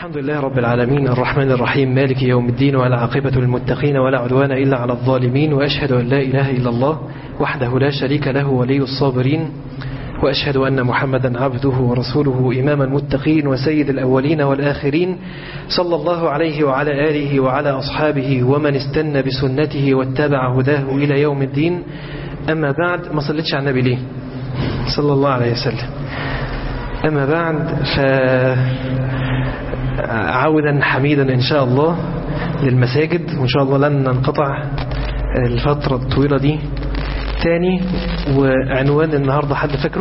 الحمد لله رب العالمين الرحمن الرحيم مالك يوم الدين ولا عاقبة للمتقين ولا عدوان إلا على الظالمين وأشهد أن لا إله إلا الله وحده لا شريك له ولي الصابرين وأشهد أن محمدا عبده ورسوله إمام المتقين وسيد الأولين والآخرين صلى الله عليه وعلى آله وعلى أصحابه ومن استنى بسنته واتبع هداه إلى يوم الدين أما بعد ما صليتش على النبي ليه صلى الله عليه وسلم أما بعد ف عودا حميدا إن شاء الله للمساجد وإن شاء الله لن ننقطع الفترة الطويلة دي تاني وعنوان النهاردة حد فاكره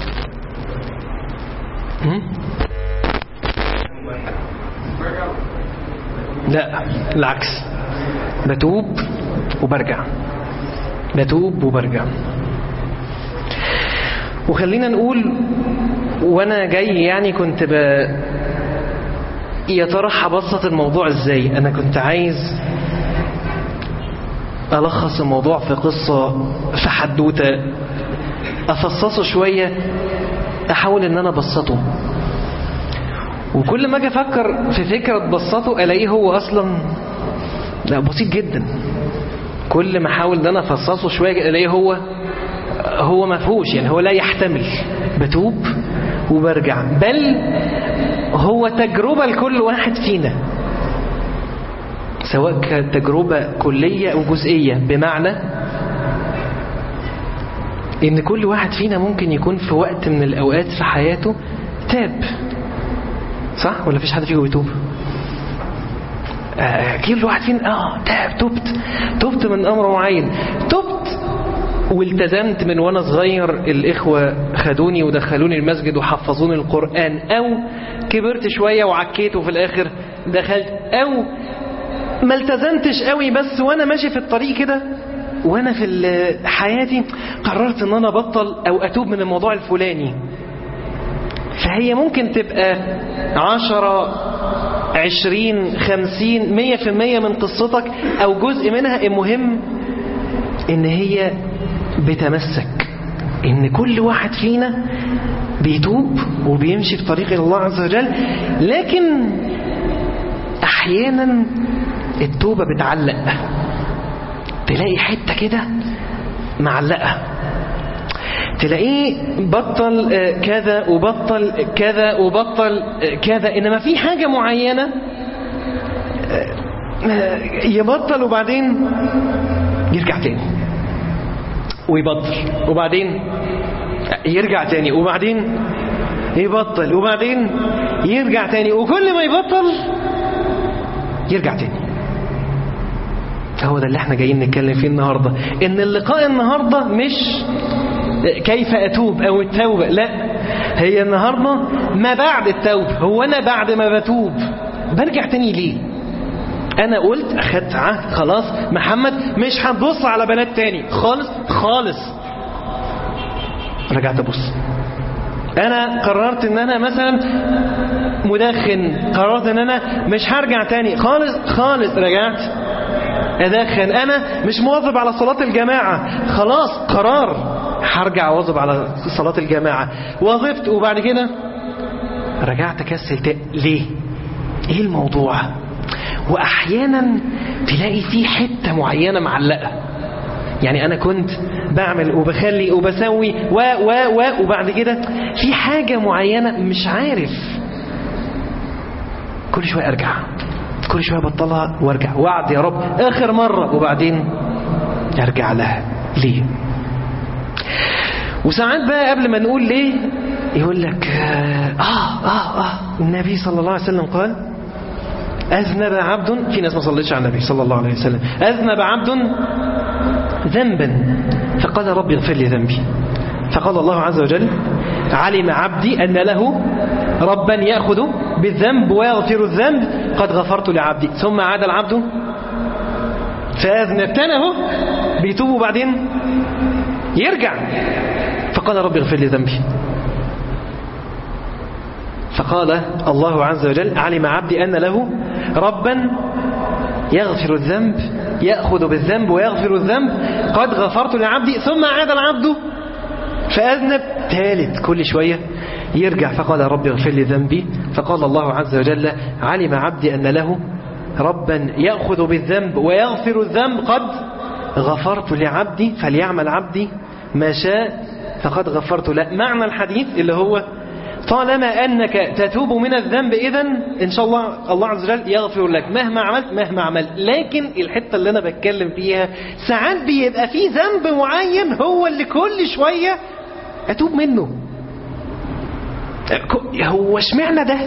لا العكس بتوب وبرجع بتوب وبرجع وخلينا نقول وانا جاي يعني كنت ب يا ترى هبسط الموضوع ازاي انا كنت عايز ألخص الموضوع في قصة في حدوتة أفصصه شوية أحاول إن أنا أبسطه وكل ما أجي أفكر في فكرة تبسطه ألاقيه هو أصلا لا بسيط جدا كل ما أحاول إن أنا أفصصه شوية ألاقيه هو هو ما فيهوش يعني هو لا يحتمل بتوب وبرجع بل هو تجربة لكل واحد فينا سواء كانت تجربة كلية أو جزئية بمعنى إن كل واحد فينا ممكن يكون في وقت من الأوقات في حياته تاب صح ولا فيش حد فيكم بيتوب آه كل واحد فينا اه تاب تبت تبت من أمر معين تبت والتزمت من وانا صغير الإخوة خدوني ودخلوني المسجد وحفظوني القرآن أو كبرت شوية وعكيت وفي الآخر دخلت أو ما التزمتش قوي بس وانا ماشي في الطريق كده وانا في حياتي قررت ان انا بطل او اتوب من الموضوع الفلاني فهي ممكن تبقى عشرة عشرين خمسين مية في المية من قصتك او جزء منها المهم ان هي بتمسك ان كل واحد فينا بيتوب وبيمشي في طريق الله عز وجل لكن احيانا التوبة بتعلق تلاقي حتة كده معلقة تلاقيه بطل كذا وبطل كذا وبطل كذا إنما في حاجة معينة يبطل وبعدين يرجع تاني ويبطل وبعدين يرجع تاني وبعدين يبطل وبعدين يرجع تاني وكل ما يبطل يرجع تاني هو ده اللي احنا جايين نتكلم فيه النهاردة ان اللقاء النهاردة مش كيف اتوب او التوبة لا هي النهاردة ما بعد التوبة هو انا بعد ما بتوب برجع تاني ليه انا قلت اخدت عهد خلاص محمد مش هتبص على بنات تاني خالص خالص رجعت ابص انا قررت ان انا مثلا مدخن قررت ان انا مش هرجع تاني خالص خالص رجعت أدخن أنا مش مواظب على صلاة الجماعة خلاص قرار هرجع واظب على صلاة الجماعة وظفت وبعد كده رجعت كسل ليه ايه الموضوع واحيانا تلاقي في حتة معينة معلقة يعني انا كنت بعمل وبخلي وبسوي و و و وبعد كده في حاجة معينة مش عارف كل شوية ارجع كل شوية بطلها وارجع وعد يا رب آخر مرة وبعدين ارجع لها ليه وساعات بقى قبل ما نقول ليه يقول لك آه آه آه النبي صلى الله عليه وسلم قال أذنب عبد في ناس ما صليتش على النبي صلى الله عليه وسلم أذنب عبد ذنبا فقال ربي اغفر لي ذنبي فقال الله عز وجل علم عبدي أن له ربا يأخذ بالذنب ويغفر الذنب قد غفرت لعبدي ثم عاد العبد فأذنبتنه بيتوب وبعدين يرجع فقال ربي اغفر لي ذنبي فقال الله عز وجل علم عبدي أن له ربا يغفر الذنب يأخذ بالذنب ويغفر الذنب قد غفرت لعبدي ثم عاد العبد فأذنب ثالث كل شوية يرجع فقال رب اغفر لي ذنبي فقال الله عز وجل علم عبدي أن له ربا يأخذ بالذنب ويغفر الذنب قد غفرت لعبدي فليعمل عبدي ما شاء فقد غفرت له معنى الحديث اللي هو طالما أنك تتوب من الذنب إذا إن شاء الله الله عز وجل يغفر لك مهما عملت مهما عملت لكن الحتة اللي أنا بتكلم فيها ساعات بيبقى في ذنب معين هو اللي كل شوية أتوب منه هو اشمعنى ده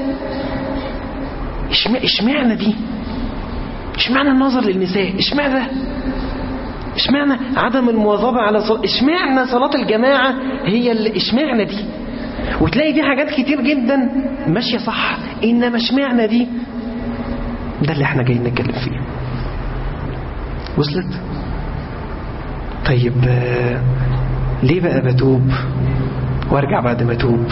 اشمعنى دي اشمعنى النظر للنساء اشمعنى ده اشمعنى عدم المواظبة على صلاة اشمعنى صلاة الجماعة هي اللي اشمعنى دي وتلاقي دي حاجات كتير جدا ماشية صح انما اشمعنى دي ده اللي احنا جايين نتكلم فيه وصلت طيب ليه بقى بتوب وارجع بعد ما اتوب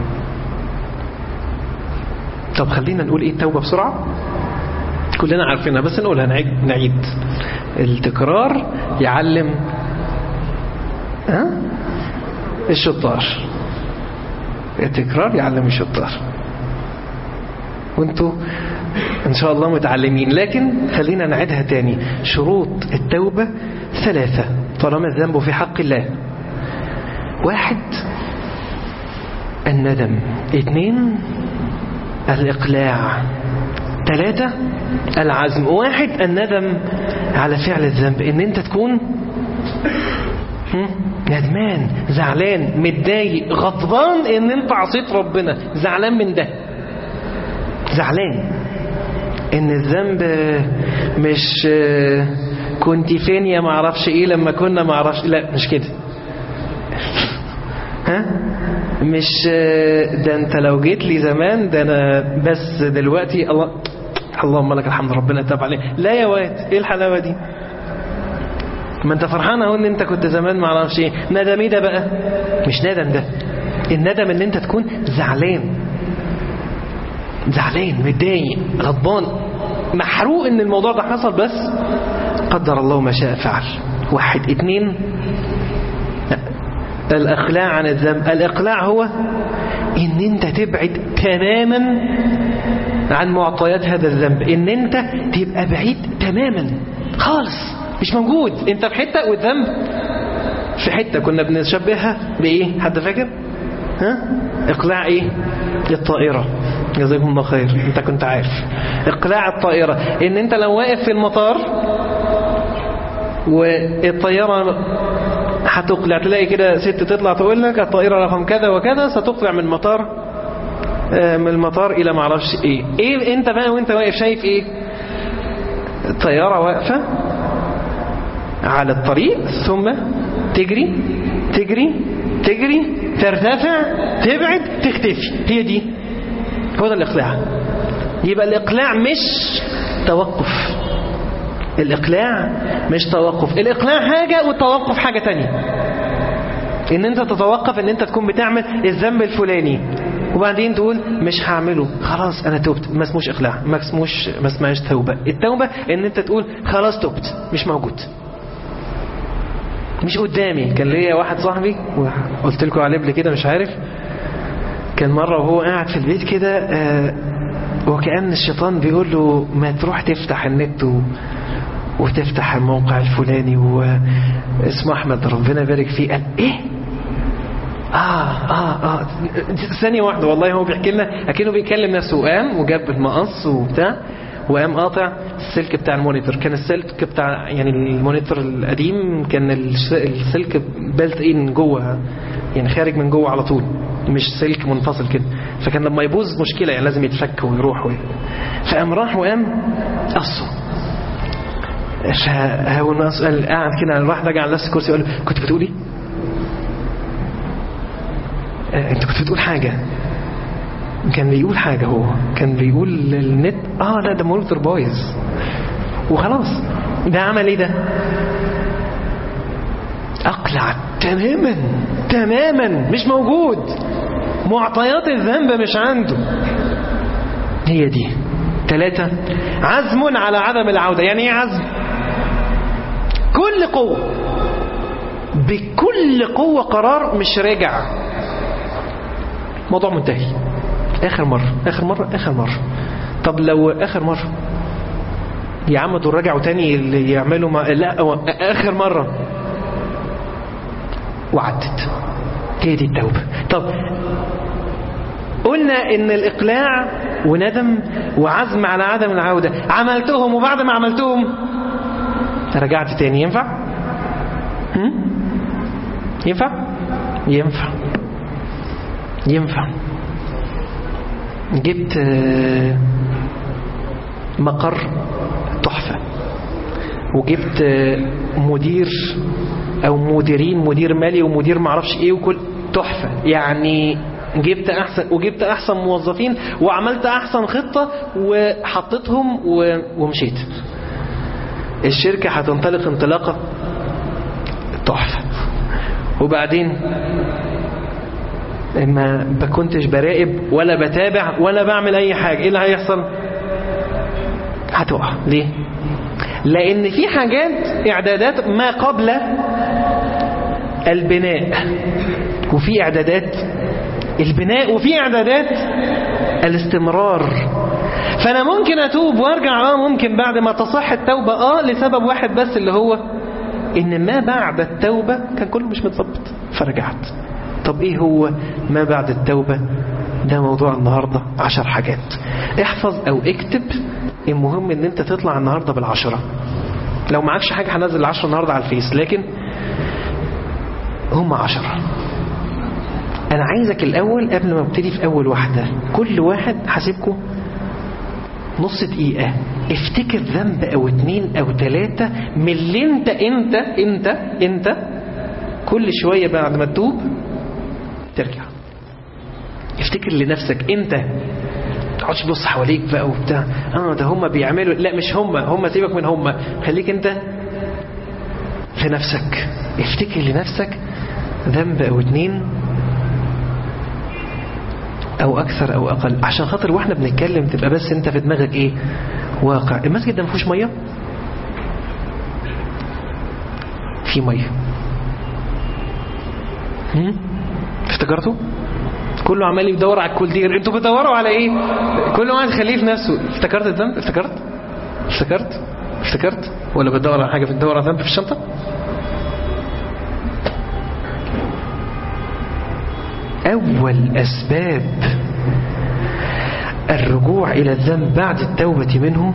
طب خلينا نقول ايه التوبة بسرعة كلنا عارفينها بس نقولها نعيد التكرار يعلم ها الشطار التكرار يعلم الشطار وانتوا ان شاء الله متعلمين لكن خلينا نعيدها تاني شروط التوبة ثلاثة طالما الذنب في حق الله واحد الندم اثنين الإقلاع ثلاثة العزم واحد الندم على فعل الذنب ان انت تكون ندمان زعلان متضايق غضبان ان انت عصيت ربنا زعلان من ده زعلان ان الذنب مش كنت فين يا معرفش ايه لما كنا معرفش لا مش كده ها مش ده انت لو جيت لي زمان ده انا بس دلوقتي الله اللهم لك الحمد ربنا تاب عليه لا يا واد ايه الحلاوه دي ما انت فرحان اهو ان انت كنت زمان ما اعرفش ايه ندم ايه ده بقى مش ندم ده الندم ان انت تكون زعلان زعلان متضايق غضبان محروق ان الموضوع ده حصل بس قدر الله ما شاء فعل واحد اتنين الإقلاع عن الذنب الإقلاع هو إن أنت تبعد تماما عن معطيات هذا الذنب إن أنت تبقى بعيد تماما خالص مش موجود أنت في حتة والذنب في حتة كنا بنشبهها بإيه حد فاكر ها إقلاع إيه الطائرة جزاكم الله خير أنت كنت عارف إقلاع الطائرة إن أنت لو واقف في المطار والطيارة هتقلع تلاقي كده ست تطلع تقول لك الطائرة رقم كذا وكذا ستقلع من مطار من المطار إلى معرفش إيه إيه أنت بقى وأنت واقف شايف إيه الطيارة واقفة على الطريق ثم تجري تجري تجري ترتفع تبعد تختفي هي دي هو ده الإقلاع يبقى الإقلاع مش توقف الإقلاع مش توقف الإقلاع حاجة والتوقف حاجة تانية إن أنت تتوقف إن أنت تكون بتعمل الذنب الفلاني وبعدين تقول مش هعمله خلاص أنا تبت ما اسموش إقلاع ما اسموش ما اسمهاش توبة التوبة إن أنت تقول خلاص تبت مش موجود مش قدامي كان ليا واحد صاحبي وقلت لكم عليه قبل كده مش عارف كان مرة وهو قاعد في البيت كده آه وكأن الشيطان بيقول له ما تروح تفتح النت و... وتفتح الموقع الفلاني واسمه أحمد ربنا يبارك فيه قال إيه آه آه آه ثانية واحدة والله هو بيحكي لنا أكنه بيكلم نفسه وقام وجاب المقص وبتاع وقام قاطع السلك بتاع المونيتور كان السلك بتاع يعني المونيتور القديم كان السلك بلت ان جوه يعني خارج من جوه على طول مش سلك منفصل كده فكان لما يبوظ مشكلة يعني لازم يتفك ويروح وي. فقام راح وقام قصه فهو الناس قال قاعد كده راح رجع على نفس الكرسي وقال كنت بتقول ايه؟ آه انت كنت بتقول حاجة كان بيقول حاجة هو كان بيقول للنت اه لا ده مونيتور بايظ وخلاص ده عمل ايه ده اقلع تماما تماما مش موجود معطيات الذنب مش عنده هي دي ثلاثة عزم على عدم العودة يعني ايه عزم كل قوة بكل قوة قرار مش راجع موضوع منتهي اخر مرة اخر مرة اخر مرة طب لو اخر مرة يا عم دول رجعوا تاني اللي يعملوا ما... لا هو اخر مرة وعدت هي دي التوبة طب قلنا ان الاقلاع وندم وعزم على عدم العودة عملتهم وبعد ما عملتهم رجعت تاني ينفع هم؟ ينفع ينفع ينفع جبت آه، مقر تحفة وجبت آه، مدير او مديرين مدير مالي ومدير معرفش ايه وكل تحفة يعني جبت احسن وجبت احسن موظفين وعملت احسن خطة وحطيتهم و- ومشيت الشركة هتنطلق انطلاقة تحفة وبعدين ما بكنتش براقب ولا بتابع ولا بعمل اي حاجة ايه اللي هيحصل هتقع ليه لان في حاجات اعدادات ما قبل البناء وفي اعدادات البناء وفي اعدادات الاستمرار فانا ممكن اتوب وارجع اه ممكن بعد ما تصح التوبة اه لسبب واحد بس اللي هو ان ما بعد التوبة كان كله مش متظبط فرجعت طب ايه هو ما بعد التوبة ده موضوع النهاردة عشر حاجات احفظ او اكتب المهم ان انت تطلع النهاردة بالعشرة لو معكش حاجة هنزل العشرة النهاردة على الفيس لكن هم عشرة انا عايزك الاول قبل ما ابتدي في اول واحدة كل واحد حاسبكم نص دقيقة افتكر ذنب او اتنين او تلاتة من اللي انت انت انت انت كل شوية بعد ما تتوب ترجع افتكر لنفسك انت تقعدش تبص حواليك بقى وبتاع اه ده هم بيعملوا لا مش هم هم سيبك من هم خليك انت في نفسك افتكر لنفسك ذنب او اتنين او اكثر او اقل عشان خاطر واحنا بنتكلم تبقى بس انت في دماغك ايه واقع المسجد ده ما فيهوش ميه في ميه هم؟ افتكرتوا كله عمال يدور على الكولدير انتوا بتدوروا على ايه كل واحد خليه في نفسه افتكرت الذنب افتكرت افتكرت افتكرت ولا بتدور على حاجه بتدور على ذنب في الشنطه أول أسباب الرجوع إلى الذنب بعد التوبة منه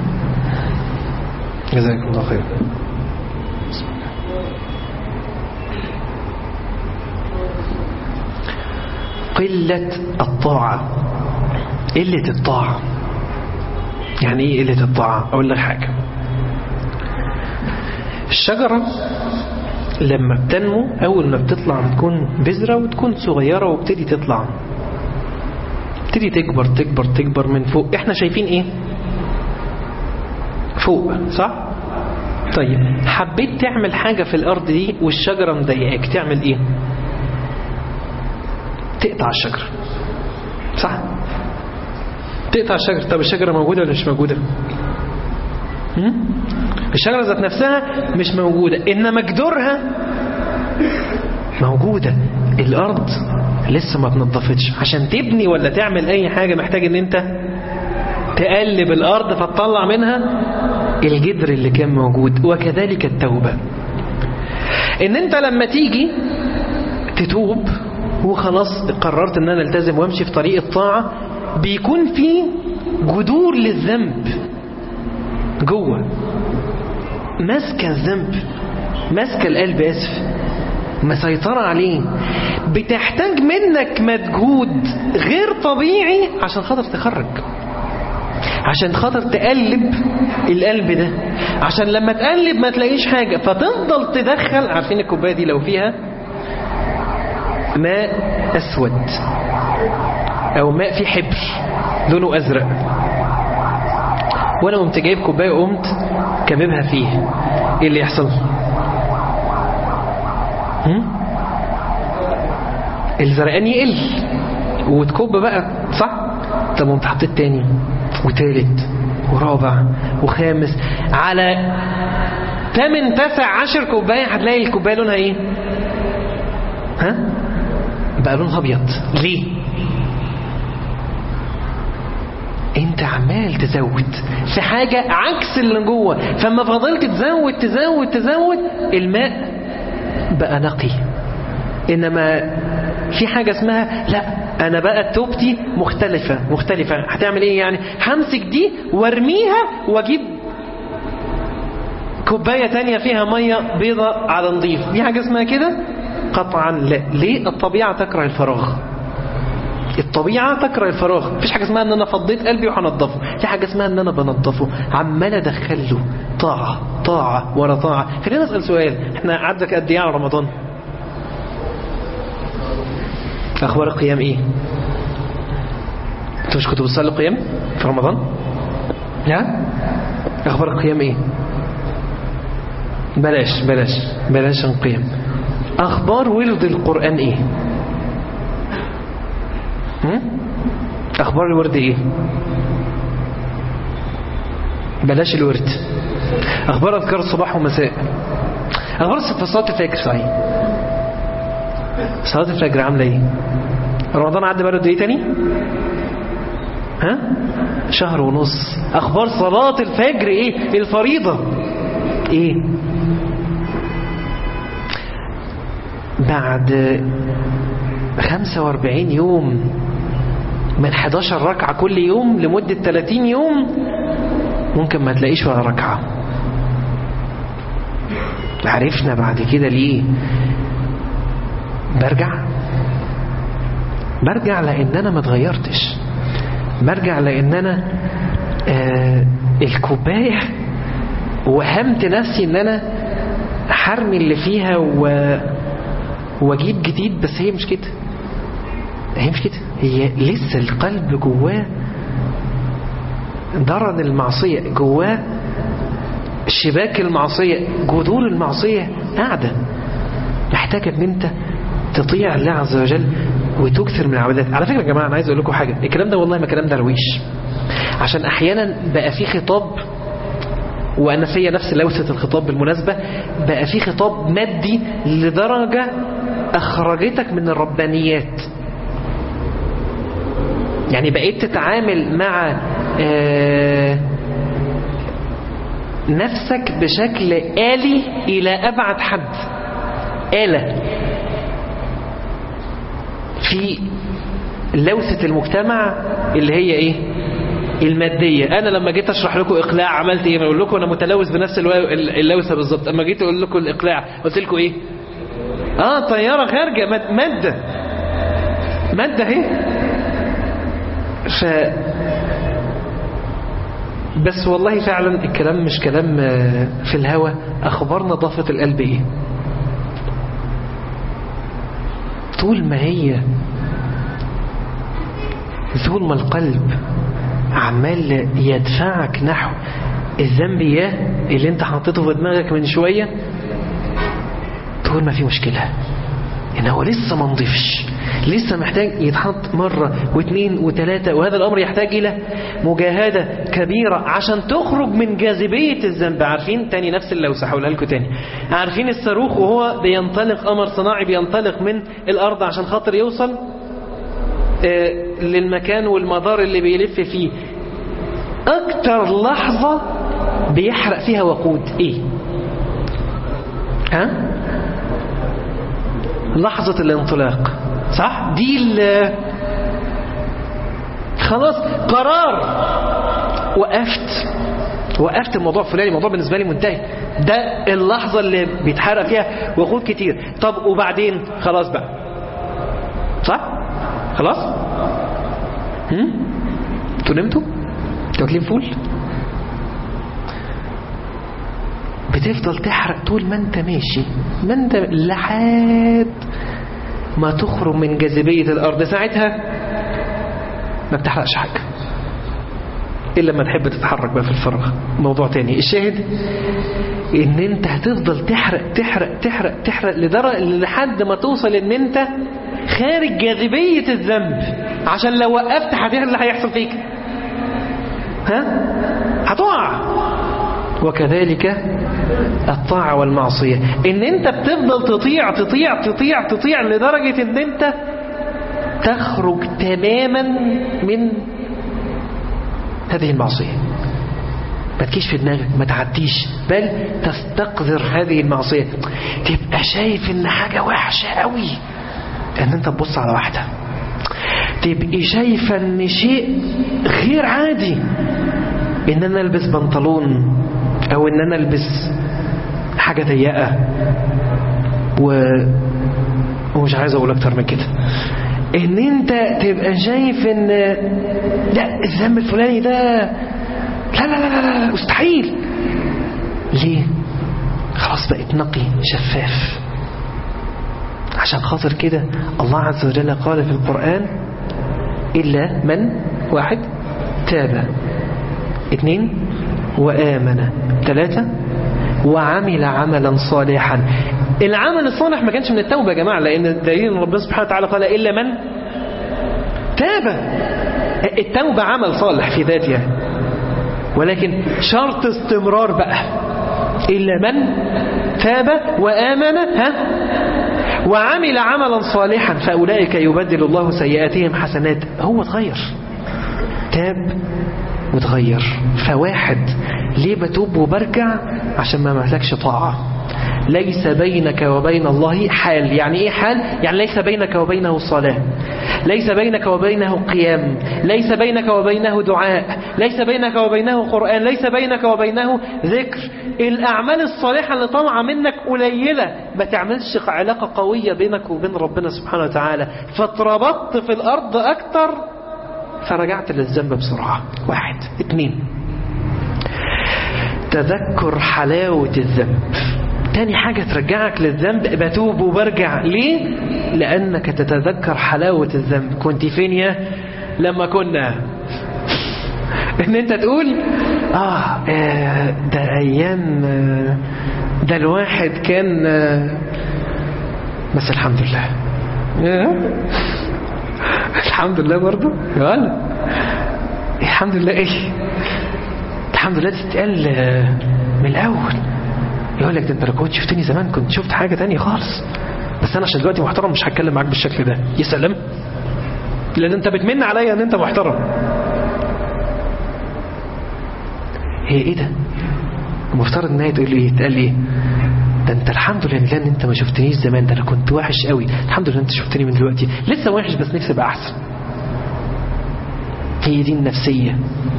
جزاكم الله خير قلة الطاعة قلة الطاعة يعني ايه قلة الطاعة اقول لك حاجة الشجرة لما بتنمو أول ما بتطلع بتكون بذرة وتكون صغيرة وبتدي تطلع تبتدي تكبر تكبر تكبر من فوق احنا شايفين ايه فوق صح طيب حبيت تعمل حاجة في الأرض دي والشجرة مضايقاك تعمل ايه تقطع الشجرة صح تقطع الشجرة طب الشجرة موجودة ولا مش موجودة هم؟ الشجرة ذات نفسها مش موجودة إنما جذورها موجودة الأرض لسه ما تنضفتش عشان تبني ولا تعمل أي حاجة محتاج إن أنت تقلب الأرض فتطلع منها الجذر اللي كان موجود وكذلك التوبة إن أنت لما تيجي تتوب وخلاص قررت إن أنا التزم وامشي في طريق الطاعة بيكون في جذور للذنب جوه ماسكة الذنب ماسكة القلب اسف مسيطرة عليه بتحتاج منك مجهود غير طبيعي عشان خاطر تخرج عشان خاطر تقلب القلب ده عشان لما تقلب ما تلاقيش حاجة فتفضل تدخل عارفين الكوباية دي لو فيها ماء أسود أو ماء فيه حبر لونه أزرق وأنا قمت جايب كوباية وقمت كببها فيه إيه اللي يحصل هم؟ الزرقان يقل وتكب بقى صح طب قمت حطيت تاني وتالت ورابع وخامس على تمن تسع عشر كوباية هتلاقي الكوباية لونها ايه ها بقى لونها ابيض ليه انت عمال تزود في حاجة عكس اللي جوه فما فضلت تزود تزود تزود الماء بقى نقي انما في حاجة اسمها لا انا بقى توبتي مختلفة مختلفة هتعمل ايه يعني همسك دي وارميها واجيب كوباية تانية فيها مية بيضة على نظيف دي حاجة اسمها كده قطعا لا ليه الطبيعة تكره الفراغ الطبيعة تكره الفراغ مفيش حاجة اسمها ان انا فضيت قلبي وهنضفه في حاجة اسمها ان انا بنضفه عمال ادخله طاعة طاعة ورا طاعة خلينا نسأل سؤال احنا عدك قد ايه على رمضان اخبار القيام ايه انتوا مش كنتوا بتصلوا قيام في رمضان لا اخبار القيام ايه بلاش بلاش بلاش نقيم اخبار ورد القرآن ايه هم؟ اخبار الورد ايه بلاش الورد اخبار اذكار الصباح ومساء اخبار صلاة الفجر صحيح صلاة الفجر عاملة ايه رمضان عدى بقى ايه تاني ها شهر ونص اخبار صلاة الفجر ايه الفريضة ايه بعد 45 يوم من 11 ركعة كل يوم لمدة 30 يوم ممكن ما تلاقيش ولا ركعة عرفنا بعد كده ليه برجع برجع لان انا ما اتغيرتش برجع لان انا آه الكوبايه وهمت نفسي ان انا حرمي اللي فيها و... واجيب جديد بس هي مش كده هي مش كده هي لسه القلب جواه درن المعصية جواه شباك المعصية جذور المعصية قاعدة محتاجة ان انت تطيع الله عز وجل وتكثر من العبادات على فكرة يا جماعة انا عايز اقول لكم حاجة الكلام ده والله ما كلام درويش عشان احيانا بقى في خطاب وانا فيا نفس لوثة الخطاب بالمناسبة بقى في خطاب مادي لدرجة اخرجتك من الربانيات يعني بقيت تتعامل مع آه نفسك بشكل آلي إلى أبعد حد آلة في لوثة المجتمع اللي هي إيه المادية أنا لما جيت أشرح لكم إقلاع عملت إيه أقول لكم أنا متلوث بنفس اللوثة بالظبط أما جيت أقول لكم الإقلاع قلت لكم إيه آه طيارة خارجة مادة مادة اهي ف بس والله فعلا الكلام مش كلام في الهوى أخبار نظافة القلب إيه طول ما هي طول ما القلب عمال يدفعك نحو الذنب اياه اللي انت حطيته في دماغك من شوية طول ما في مشكلة ان هو لسه ما نضيفش لسه محتاج يتحط مرة واثنين وثلاثة وهذا الأمر يحتاج إلى مجاهدة كبيرة عشان تخرج من جاذبية الذنب عارفين تاني نفس اللوسة هقولها لكم تاني عارفين الصاروخ وهو بينطلق قمر صناعي بينطلق من الأرض عشان خاطر يوصل آه للمكان والمدار اللي بيلف فيه أكتر لحظة بيحرق فيها وقود إيه ها لحظة الانطلاق صح دي خلاص قرار وقفت وقفت الموضوع فلاني الموضوع بالنسبة لي منتهي ده اللحظة اللي بيتحرق فيها وقود كتير طب وبعدين خلاص بقى صح خلاص هم انتوا نمتوا انتوا واكلين فول بتفضل تحرق طول ما انت ماشي ما انت لحد ما تخرج من جاذبية الأرض ساعتها ما بتحرقش حاجة إلا لما تحب تتحرك بقى في الفراغ موضوع تاني الشاهد ان انت هتفضل تحرق تحرق تحرق تحرق لدرجة لحد ما توصل ان انت خارج جاذبية الذنب عشان لو وقفت هتعمل اللي هيحصل فيك ها هتقع وكذلك الطاعة والمعصية ان انت بتفضل تطيع تطيع تطيع تطيع لدرجة ان انت تخرج تماما من هذه المعصية ما تجيش في دماغك ما تعديش بل تستقذر هذه المعصية تبقى شايف ان حاجة وحشة قوي ان انت تبص على واحدة تبقي شايفة ان شيء غير عادي ان انا البس بنطلون او ان انا البس حاجة ضيقة و... ومش عايز اقول اكتر من كده ان انت تبقى شايف ان لا الذنب الفلاني ده لا لا لا لا, لا مستحيل ليه خلاص بقت نقي شفاف عشان خاطر كده الله عز وجل قال في القرآن إلا من واحد تاب اثنين وآمن ثلاثة وعمل عملا صالحا العمل الصالح ما كانش من التوبة يا جماعة لأن دليل ان ربنا سبحانه وتعالى قال إلا من تاب التوبة عمل صالح في ذاتها ولكن شرط استمرار بقى إلا من تاب وآمن ها وعمل عملا صالحا فأولئك يبدل الله سيئاتهم حسنات هو اتغير تاب وتغير فواحد ليه بتوب وبرجع عشان ما مهلكش طاعة ليس بينك وبين الله حال يعني ايه حال يعني ليس بينك وبينه صلاة ليس بينك وبينه قيام ليس بينك وبينه دعاء ليس بينك وبينه قرآن ليس بينك وبينه ذكر الأعمال الصالحة اللي طالعة منك قليلة ما تعملش علاقة قوية بينك وبين ربنا سبحانه وتعالى فاتربطت في الأرض أكتر فرجعت للذنب بسرعة واحد اثنين تذكر حلاوة الذنب تاني حاجة ترجعك للذنب بتوب وبرجع ليه؟ لأنك تتذكر حلاوة الذنب كنت فين يا لما كنا ان انت تقول اه, آه ده ايام آه ده الواحد كان آه بس الحمد لله الحمد لله برضو ولا الحمد لله ايه الحمد لله تتقال من الاول يقول لك ده انت لو كنت شفتني زمان كنت شفت حاجة تانية خالص بس انا عشان دلوقتي محترم مش هتكلم معاك بالشكل ده يا سلام لان انت بتمن عليا ان انت محترم هي ايه ده المفترض ان هي تقول لي ايه تقال لي ده انت الحمد لله ان انت ما شفتنيش زمان ده انا كنت وحش قوي الحمد لله انت شفتني من دلوقتي لسه وحش بس نفسي ابقى احسن هي دي النفسية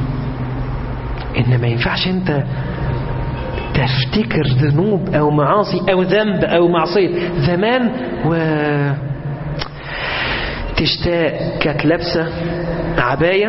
ان ما ينفعش انت تفتكر ذنوب او معاصي او ذنب او معصية زمان و تشتاق كانت لابسة عباية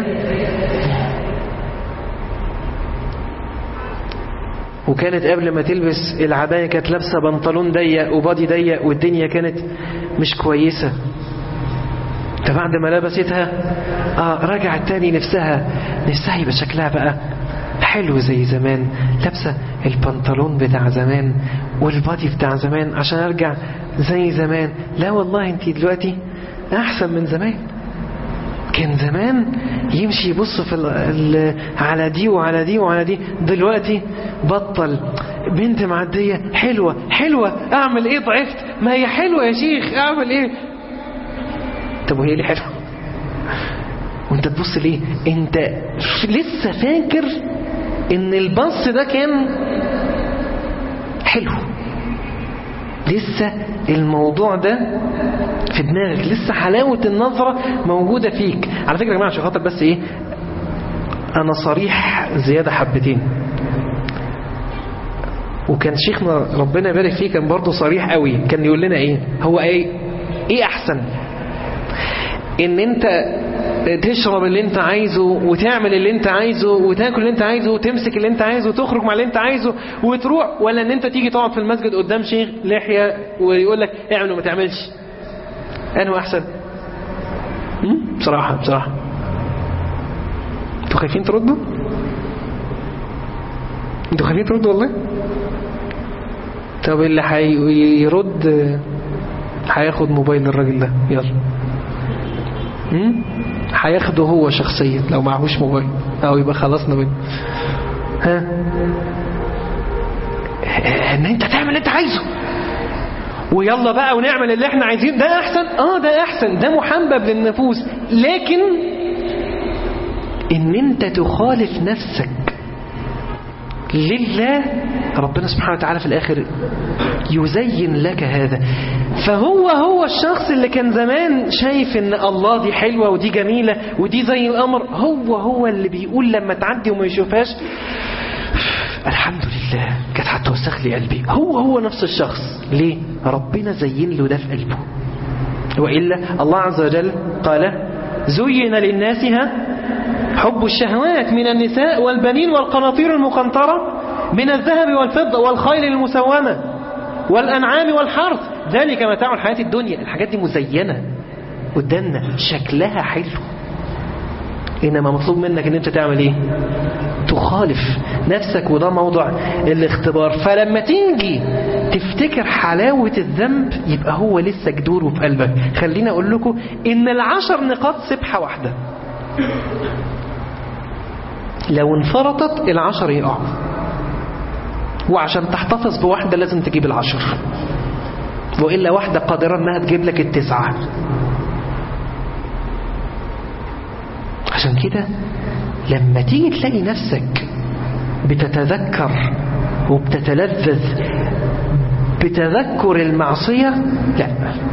وكانت قبل ما تلبس العباية كانت لابسة بنطلون ضيق وبادي ضيق والدنيا كانت مش كويسة فبعد ما لبستها آه رجعت تاني نفسها نفسها يبقى شكلها بقى حلو زي زمان لابسة البنطلون بتاع زمان والبادي بتاع زمان عشان ارجع زي زمان لا والله انت دلوقتي احسن من زمان كان زمان يمشي يبص في ال ال على دي وعلى دي وعلى دي دلوقتي بطل بنت معدية حلوة حلوة اعمل ايه ضعفت ما هي حلوة يا شيخ اعمل ايه طب وهي ليه حلوة وانت تبص ليه انت لسه فاكر ان البص ده كان حلو لسه الموضوع ده في دماغك لسه حلاوة النظرة موجودة فيك على فكرة يا جماعة عشان خاطر بس ايه انا صريح زيادة حبتين وكان شيخنا ربنا يبارك فيه كان برضه صريح قوي كان يقول لنا ايه هو ايه ايه احسن ان انت تشرب اللي انت عايزه وتعمل اللي انت عايزه وتاكل اللي انت عايزه وتمسك اللي انت عايزه وتخرج مع اللي انت عايزه وتروح ولا ان انت تيجي تقعد في المسجد قدام شيخ لحية ويقول لك اعمل وما تعملش انه احسن بصراحة بصراحة انتوا خايفين تردوا انتوا خايفين تردوا والله طب اللي هيرد هياخد موبايل الراجل ده يلا هياخده هو شخصيا لو معهوش موبايل او يبقى خلصنا منه ها ان انت تعمل اللي انت عايزه ويلا بقى ونعمل اللي احنا عايزين ده احسن اه ده احسن ده محبب للنفوس لكن ان انت تخالف نفسك لله ربنا سبحانه وتعالى في الآخر يزين لك هذا فهو هو الشخص اللي كان زمان شايف ان الله دي حلوة ودي جميلة ودي زي الأمر هو هو اللي بيقول لما تعدي وما يشوفهاش الحمد لله كانت هتوسخ لي قلبي هو هو نفس الشخص ليه ربنا زين له ده في قلبه وإلا الله عز وجل قال زين للناس ها حب الشهوات من النساء والبنين والقناطير المقنطرة من الذهب والفضة والخيل المسومة والأنعام والحرث ذلك متاع الحياة الدنيا الحاجات دي مزينة قدامنا شكلها حلو إنما مطلوب منك إن أنت تعمل إيه تخالف نفسك وده موضوع الاختبار فلما تيجي تفتكر حلاوة الذنب يبقى هو لسه جدوره في قلبك خليني أقول لكم إن العشر نقاط سبحة واحدة لو انفرطت العشر يقع وعشان تحتفظ بواحدة لازم تجيب العشر وإلا واحدة قادرة أنها تجيب لك التسعة عشان كده لما تيجي تلاقي نفسك بتتذكر وبتتلذذ بتذكر المعصية لا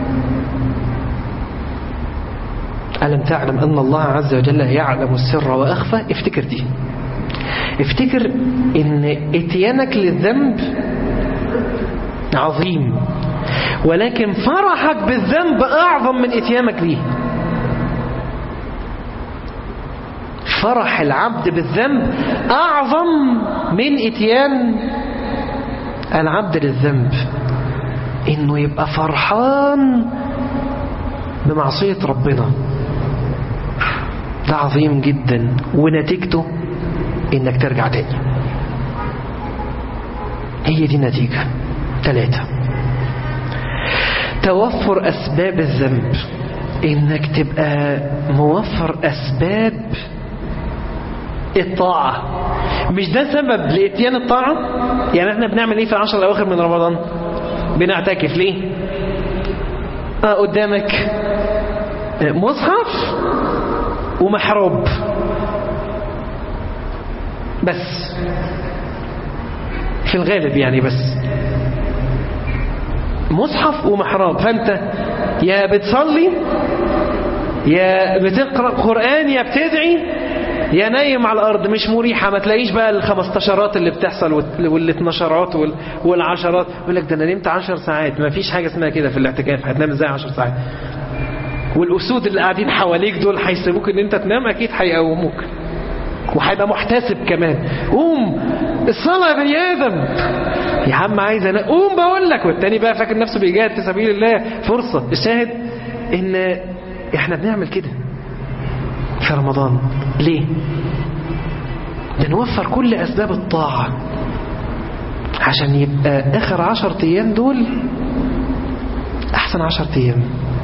ألم تعلم أن الله عز وجل يعلم السر وأخفى افتكر دي افتكر ان اتيانك للذنب عظيم ولكن فرحك بالذنب أعظم من اتيانك ليه فرح العبد بالذنب أعظم من اتيان العبد للذنب انه يبقى فرحان بمعصية ربنا ده عظيم جدا ونتيجته انك ترجع تاني هي دي النتيجة ثلاثة توفر أسباب الذنب إنك تبقى موفر أسباب الطاعة مش ده سبب لإتيان الطاعة يعني احنا بنعمل ايه في العشر الأواخر من رمضان بنعتكف ليه آه قدامك مصحف ومحروب بس في الغالب يعني بس مصحف ومحراب فانت يا بتصلي يا بتقرأ قرآن يا بتدعي يا نايم على الأرض مش مريحة ما تلاقيش بقى الخمستاشرات اللي بتحصل والاتناشرات والعشرات يقول لك ده أنا نمت عشر ساعات ما فيش حاجة اسمها كده في الاعتكاف هتنام ازاي عشر ساعات والأسود اللي قاعدين حواليك دول هيسيبوك ان انت تنام اكيد هيقوموك وهيبقى محتسب كمان قوم الصلاة يا بني آدم يا عم عايز انا قوم بقول لك والتاني بقى فاكر نفسه بيجاهد في سبيل الله فرصة الشاهد ان احنا بنعمل كده في رمضان ليه بنوفر كل اسباب الطاعة عشان يبقى اخر عشر ايام دول احسن عشر ايام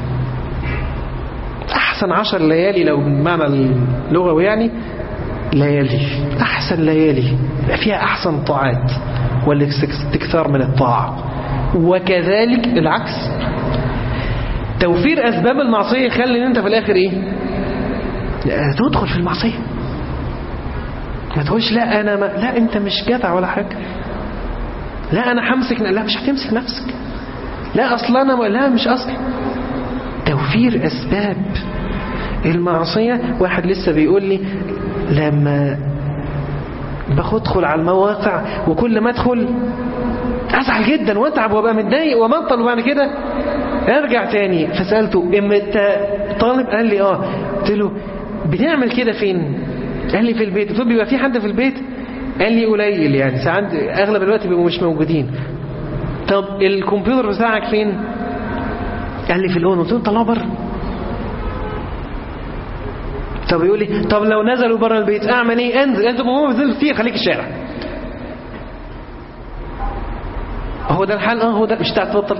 احسن عشر ليالي لو بمعنى اللغوي يعني ليالي أحسن ليالي فيها أحسن طاعات والاستكثار من الطاعة وكذلك العكس توفير أسباب المعصية يخلي ان أنت في الآخر إيه تدخل في المعصية ما تقولش لا أنا ما لا أنت مش جدع ولا حاجة لا أنا همسك لا مش هتمسك نفسك لا أصلا أنا لا مش أصلا توفير أسباب المعصية واحد لسه بيقول لي لما بدخل على المواقع وكل ما ادخل ازعل جدا واتعب وابقى متضايق ومطل وبعد كده ارجع تاني فسالته اما انت طالب قال لي اه قلت له بنعمل كده فين قال لي في البيت قلت له بيبقى في حد في البيت قال لي قليل يعني ساعات اغلب الوقت بيبقوا مش موجودين طب الكمبيوتر بتاعك فين قال لي في الاون قلت له طلعه بره طب يقول لي طب لو نزلوا بره البيت اعمل ايه انزل انت ماما بتنزل كتير خليك الشارع هو ده الحل اه هو ده مش تبطل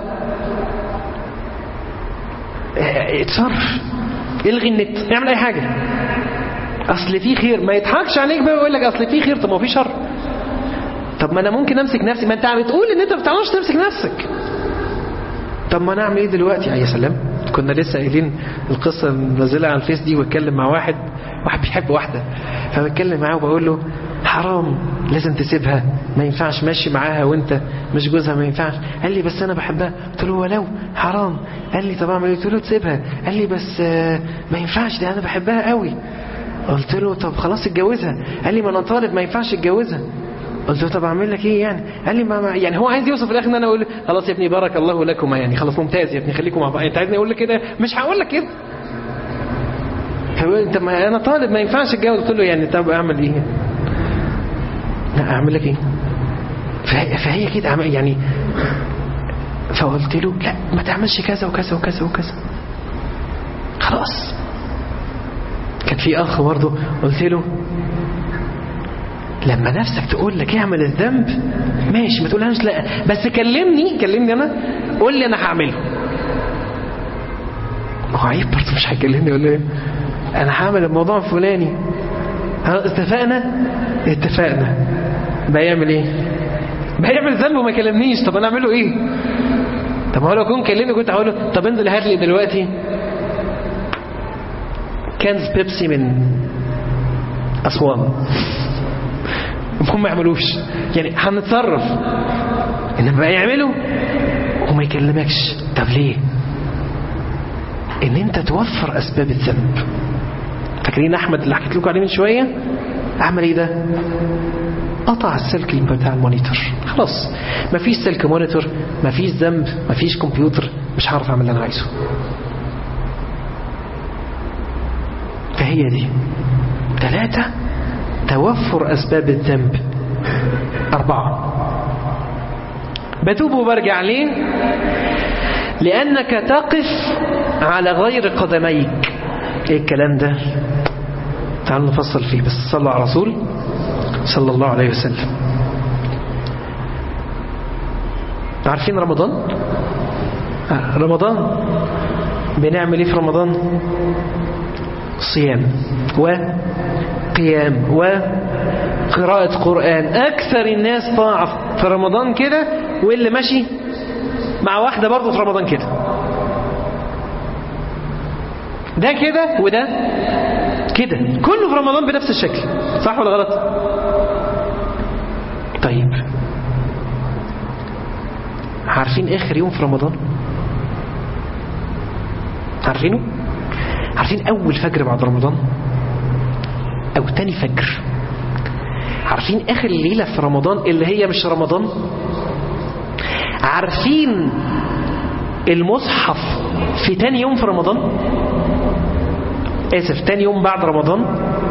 اتصرف الغي النت اعمل اي حاجه اصل في خير ما يضحكش عليك بقى ويقول لك اصل في خير طب ما هو في شر طب ما انا ممكن امسك نفسي ما انت بتقول ان انت ما بتعرفش تمسك نفسك طب ما نعمل ايه دلوقتي يا سلام كنا لسه قايلين القصة منزلها على الفيس دي واتكلم مع واحد واحد بيحب واحدة فبتكلم معاه وبقول له حرام لازم تسيبها ما ينفعش ماشي معاها وانت مش جوزها ما ينفعش قال لي بس انا بحبها قلت له ولو حرام قال لي طب اعمل ايه قلت له تسيبها قال لي بس آه، ما ينفعش ده انا بحبها قوي قلت له طب خلاص اتجوزها قال لي ما انا طالب ما ينفعش اتجوزها قلت له طب اعمل لك ايه يعني قال لي ما ما يعني هو عايز يوصف في الاخر ان انا اقول له خلاص يا ابني بارك الله لكما يعني خلاص ممتاز يا ابني خليكم مع بعض انت عايزني اقول لك كده مش هقول لك كده فبيقول انت ما انا طالب ما ينفعش اتجوز قلت له يعني طب اعمل ايه لا اعمل لك ايه فهي, فهي كده عم- يعني فقلت له لا ما تعملش كذا وكذا وكذا وكذا خلاص كان في اخ برضه قلت له لما نفسك تقول لك اعمل الذنب ماشي ما تقولهاش لا بس كلمني كلمني انا قول لي انا هعمله ما هو عيب برضه مش هيكلمني ولا ايه انا هعمل الموضوع الفلاني ها، اتفقنا اتفقنا بيعمل ايه بيعمل ذنب وما كلمنيش طب انا اعمله ايه طب هو لو كنت كلمني كنت هقول له طب انزل هات لي دلوقتي كنز بيبسي من اسوان هم ما يعملوش يعني هنتصرف انما بقى يعملوا وما يكلمكش طب ليه ان انت توفر اسباب الذنب فاكرين احمد اللي حكيت لكم عليه من شويه عمل ايه ده قطع السلك بتاع المونيتور خلاص مفيش سلك مونيتور مفيش ذنب مفيش كمبيوتر مش هعرف اعمل اللي انا عايزه فهي دي ثلاثة توفر أسباب الذنب أربعة بتوب وبرجع ليه لأنك تقف على غير قدميك إيه الكلام ده تعالوا نفصل فيه بس صلى على رسول صلى الله عليه وسلم عارفين رمضان آه، رمضان بنعمل ايه في رمضان صيام وقيام وقراءة قرآن أكثر الناس طاعة في رمضان كده واللي ماشي مع واحدة برضه في رمضان كده ده كده وده كده كله في رمضان بنفس الشكل صح ولا غلط طيب عارفين اخر يوم في رمضان عارفينه عارفين اول فجر بعد رمضان او تاني فجر عارفين اخر ليلة في رمضان اللي هي مش رمضان عارفين المصحف في تاني يوم في رمضان اسف تاني يوم بعد رمضان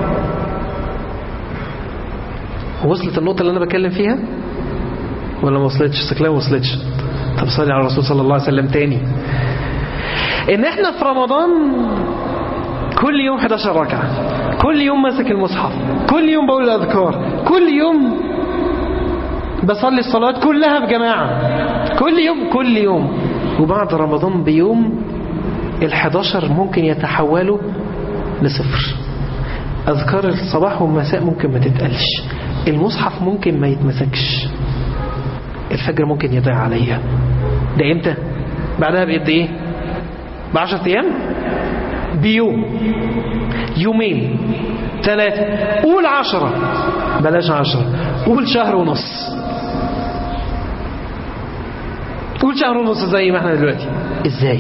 وصلت النقطة اللي انا بتكلم فيها ولا ما وصلتش شكلها ما وصلتش طب صلي على الرسول صلى الله عليه وسلم تاني ان احنا في رمضان كل يوم 11 ركعة كل يوم ماسك المصحف كل يوم بقول الأذكار كل يوم بصلي الصلاة كلها بجماعة كل يوم كل يوم وبعد رمضان بيوم ال11 ممكن يتحولوا لصفر أذكار الصباح والمساء ممكن ما تتقلش المصحف ممكن ما يتمسكش الفجر ممكن يضيع عليا ده امتى بعدها بقد ايه بعشرة ايام بيوم يومين ثلاثة قول عشرة بلاش عشرة قول شهر ونص قول شهر ونص زي ما احنا دلوقتي ازاي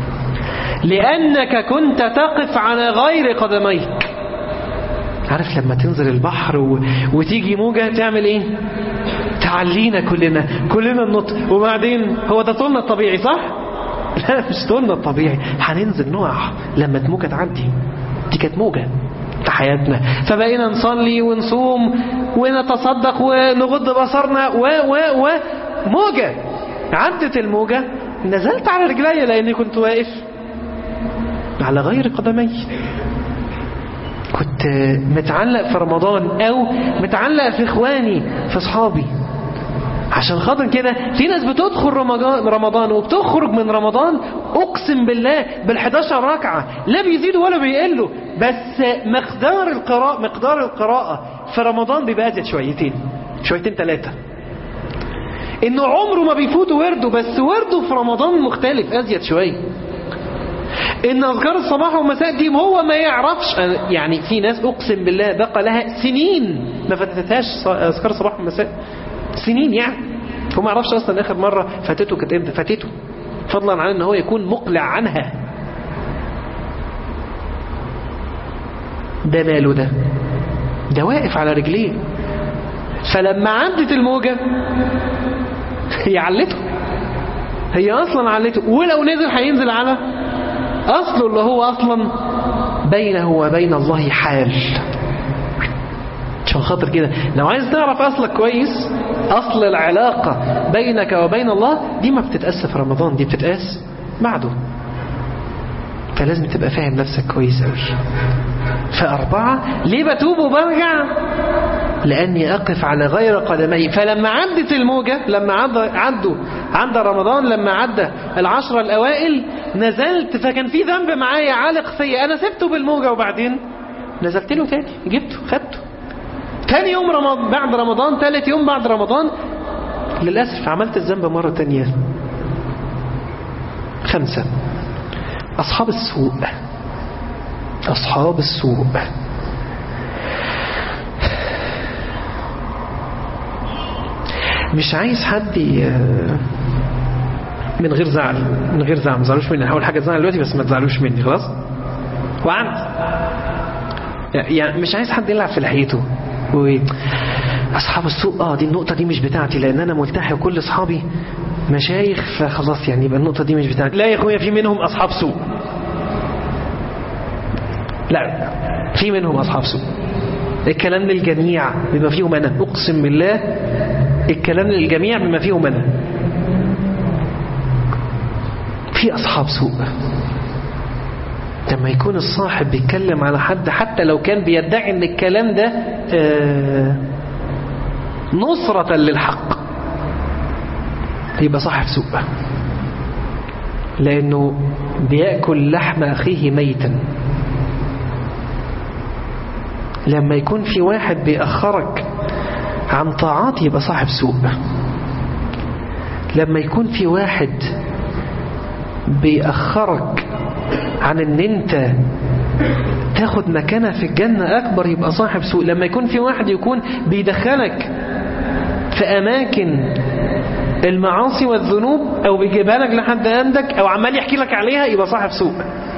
لأنك كنت تقف على غير قدميك عارف لما تنزل البحر و... وتيجي موجة تعمل ايه تعلينا كلنا كلنا ننط وبعدين هو ده طولنا الطبيعي صح لا مش طولنا الطبيعي هننزل نقع لما الموجة تعدي دي كانت موجة في حياتنا فبقينا نصلي ونصوم ونتصدق ونغض بصرنا و و و موجة عدت الموجة نزلت على رجلي لأني كنت واقف على غير قدمي كنت متعلق في رمضان أو متعلق في إخواني في أصحابي عشان خاطر كده في ناس بتدخل رمضان رمضان وبتخرج من رمضان اقسم بالله بال11 ركعه لا بيزيدوا ولا بيقلوا بس مقدار القراءه مقدار القراءه في رمضان بيبقى ازيد شويتين شويتين ثلاثه انه عمره ما بيفوت ورده بس ورده في رمضان مختلف ازيد شويه ان اذكار الصباح والمساء دي هو ما يعرفش يعني في ناس اقسم بالله بقى لها سنين ما فاتتهاش اذكار الصباح والمساء سنين يعني هو ما يعرفش اصلا اخر مره فاتته كانت امتى فاتته فضلا عن ان هو يكون مقلع عنها ده ماله ده ده واقف على رجليه فلما عدت الموجة هي علته هي اصلا علته ولو نزل هينزل على اصله اللي هو اصلا بينه وبين الله حال عشان خاطر كده لو عايز تعرف اصلك كويس اصل العلاقة بينك وبين الله دي ما بتتقاس في رمضان دي بتتقاس بعده فلازم تبقى فاهم نفسك كويس قوي فأربعة ليه بتوب وبرجع لأني أقف على غير قدمي فلما عدت الموجة لما عد عدوا عدى رمضان لما عدى العشرة الأوائل نزلت فكان في ذنب معايا عالق فيا أنا سبته بالموجة وبعدين نزلت له تاني جبته خدته تاني يوم رمضان بعد رمضان تالت يوم بعد رمضان للأسف عملت الذنب مرة تانية خمسة أصحاب السوء أصحاب السوء مش عايز حد من غير زعل من غير زعل ما تزعلوش مني هحاول حاجة تزعل دلوقتي بس ما تزعلوش مني خلاص وعند يعني مش عايز حد يلعب في لحيته أصحاب السوء اه دي النقطة دي مش بتاعتي لأن أنا ملتحي وكل أصحابي مشايخ فخلاص يعني يبقى النقطة دي مش بتاعتي لا يا أخويا في منهم أصحاب سوء لا في منهم أصحاب سوء الكلام للجميع بما فيهم أنا أقسم بالله الكلام للجميع بما فيهم أنا في أصحاب سوء لما يكون الصاحب بيتكلم على حد حتى لو كان بيدعي ان الكلام ده نصرة للحق يبقى صاحب سوء لأنه بيأكل لحم أخيه ميتا لما يكون في واحد بيأخرك عن طاعات يبقى صاحب سوء لما يكون في واحد بيأخرك عن ان انت تاخد مكانة في الجنة اكبر يبقى صاحب سوء لما يكون في واحد يكون بيدخلك في اماكن المعاصي والذنوب او بيجيبها لك لحد عندك او عمال يحكي لك عليها يبقى صاحب سوء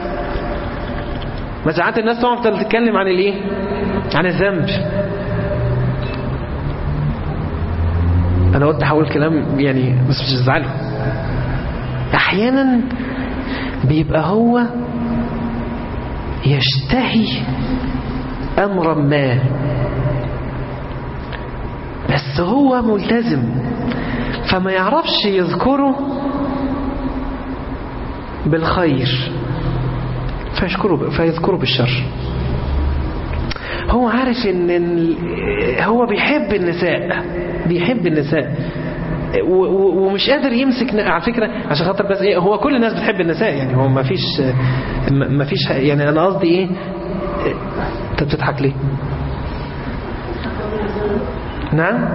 ما ساعات الناس تقعد تتكلم عن الايه عن الذنب انا قلت احاول كلام يعني بس مش تزعلوا احيانا بيبقى هو يشتهي امرا ما بس هو ملتزم فما يعرفش يذكره بالخير فيشكره فيذكره بالشر هو عارف ان هو بيحب النساء بيحب النساء ومش قادر يمسك على فكرة عشان خاطر بس ايه هو كل الناس بتحب النساء يعني هو ما فيش ما فيش يعني انا قصدي ايه انت بتضحك ليه نعم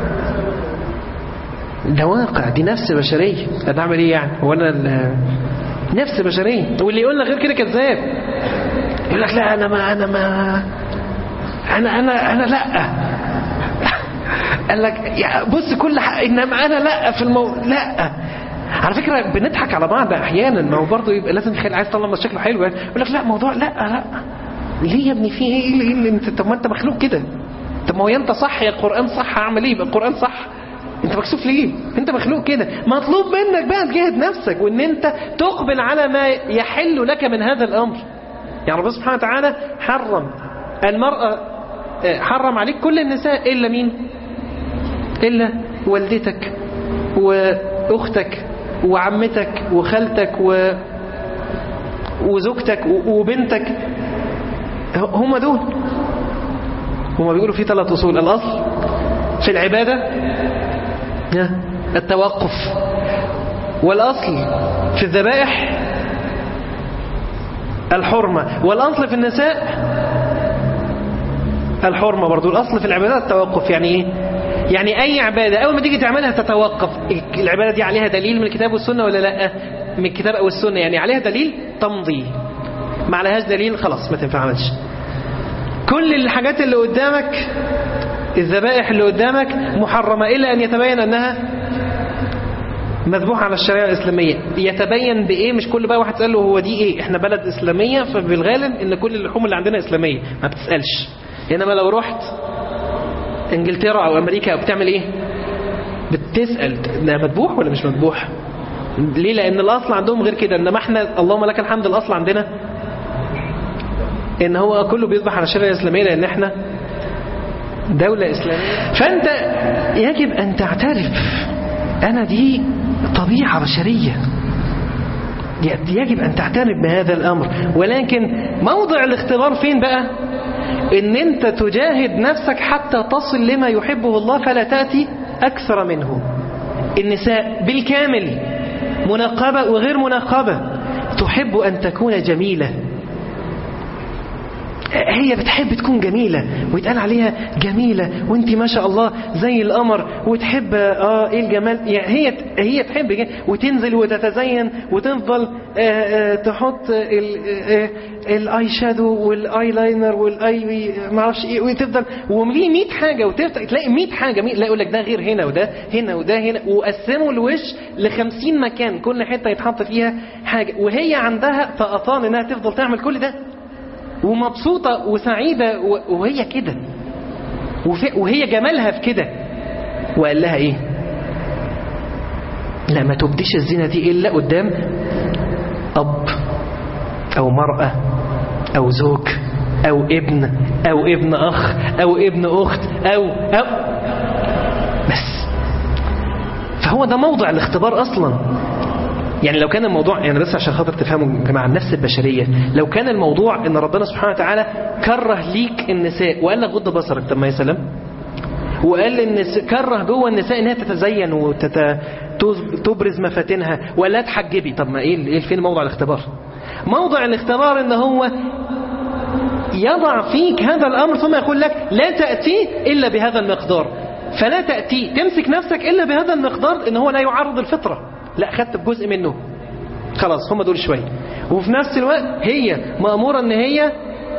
ده واقع دي نفس بشرية هتعمل ايه يعني هو انا نفس بشرية واللي يقول لك غير كده كذاب يقول لك لا انا ما انا ما انا انا انا لا قال لك يا بص كل حق انما انا لا في المو لا على فكرة بنضحك على بعض احيانا ما هو برضه يبقى لازم تخيل عايز تطلع شكله حلو يعني يقول لك لا موضوع لا لا ليه يا ابني في ايه ايه اللي انت طب ما انت مخلوق كده طب ما هو انت صح يا القران صح اعمل ايه يبقى القران صح انت مكسوف ليه انت مخلوق كده مطلوب منك بقى تجاهد نفسك وان انت تقبل على ما يحل لك من هذا الامر يعني ربنا سبحانه وتعالى حرم المرأة حرم عليك كل النساء إلا مين إلا والدتك وأختك وعمتك وخالتك و... وزوجتك وبنتك هم دول هم بيقولوا في ثلاث أصول الأصل في العبادة التوقف والأصل في الذبائح الحرمة والأصل في النساء الحرمة برضو الأصل في العبادات التوقف يعني إيه يعني أي عبادة أول ما تيجي تعملها تتوقف العبادة دي عليها دليل من الكتاب والسنة ولا لا من الكتاب أو السنة يعني عليها دليل تمضي ما عليهاش دليل خلاص ما تنفعلش كل الحاجات اللي قدامك الذبائح اللي قدامك محرمة إلا أن يتبين أنها مذبوحة على الشريعة الإسلامية يتبين بإيه مش كل بقى واحد تسأله هو دي إيه إحنا بلد إسلامية فبالغالب إن كل اللحوم اللي عندنا إسلامية ما بتسألش إنما لو رحت إنجلترا أو أمريكا أو بتعمل إيه بتسأل ده مذبوح ولا مش مذبوح ليه لأن الأصل عندهم غير كده إنما إحنا اللهم لك الحمد الأصل عندنا إن هو كله بيذبح على الشريعة الإسلامية لأن إحنا دولة إسلامية فأنت يجب أن تعترف أنا دي طبيعة بشرية يجب أن تعترف بهذا الأمر ولكن موضع الاختبار فين بقى إن أنت تجاهد نفسك حتى تصل لما يحبه الله فلا تأتي أكثر منه النساء بالكامل منقبة وغير منقبة تحب أن تكون جميلة هي بتحب تكون جميلة ويتقال عليها جميلة وانت ما شاء الله زي القمر وتحب اه ايه الجمال يعني هي هي تحب جميل وتنزل وتتزين وتفضل آه آه تحط الاي شادو والاي لاينر والاي ما اعرفش ايه وتفضل ومليه 100 حاجه وتفتح تلاقي 100 حاجه لا يقول لك ده غير هنا وده هنا وده هنا وقسموا الوش ل 50 مكان كل حته يتحط فيها حاجه وهي عندها طقطان انها تفضل تعمل كل ده ومبسوطة وسعيدة وهي كده وهي جمالها في كده وقال لها ايه لا ما تبديش الزينة دي إلا قدام أب أو مرأة أو زوج أو ابن أو ابن أخ أو ابن أخت أو أو بس فهو ده موضع الاختبار أصلا يعني لو كان الموضوع يعني بس عشان خاطر تفهموا يا جماعه النفس البشريه لو كان الموضوع ان ربنا سبحانه وتعالى كره ليك النساء وقال لك غض بصرك طب ما يا سلام وقال النساء كره جوه النساء انها تتزين وتبرز مفاتنها ولا تحجبي طب ما ايه ايه فين موضع الاختبار موضع الاختبار ان هو يضع فيك هذا الامر ثم يقول لك لا تاتي الا بهذا المقدار فلا تاتي تمسك نفسك الا بهذا المقدار ان هو لا يعرض الفطره لا خدت بجزء منه خلاص هم دول شوية وفي نفس الوقت هي مأمورة ان هي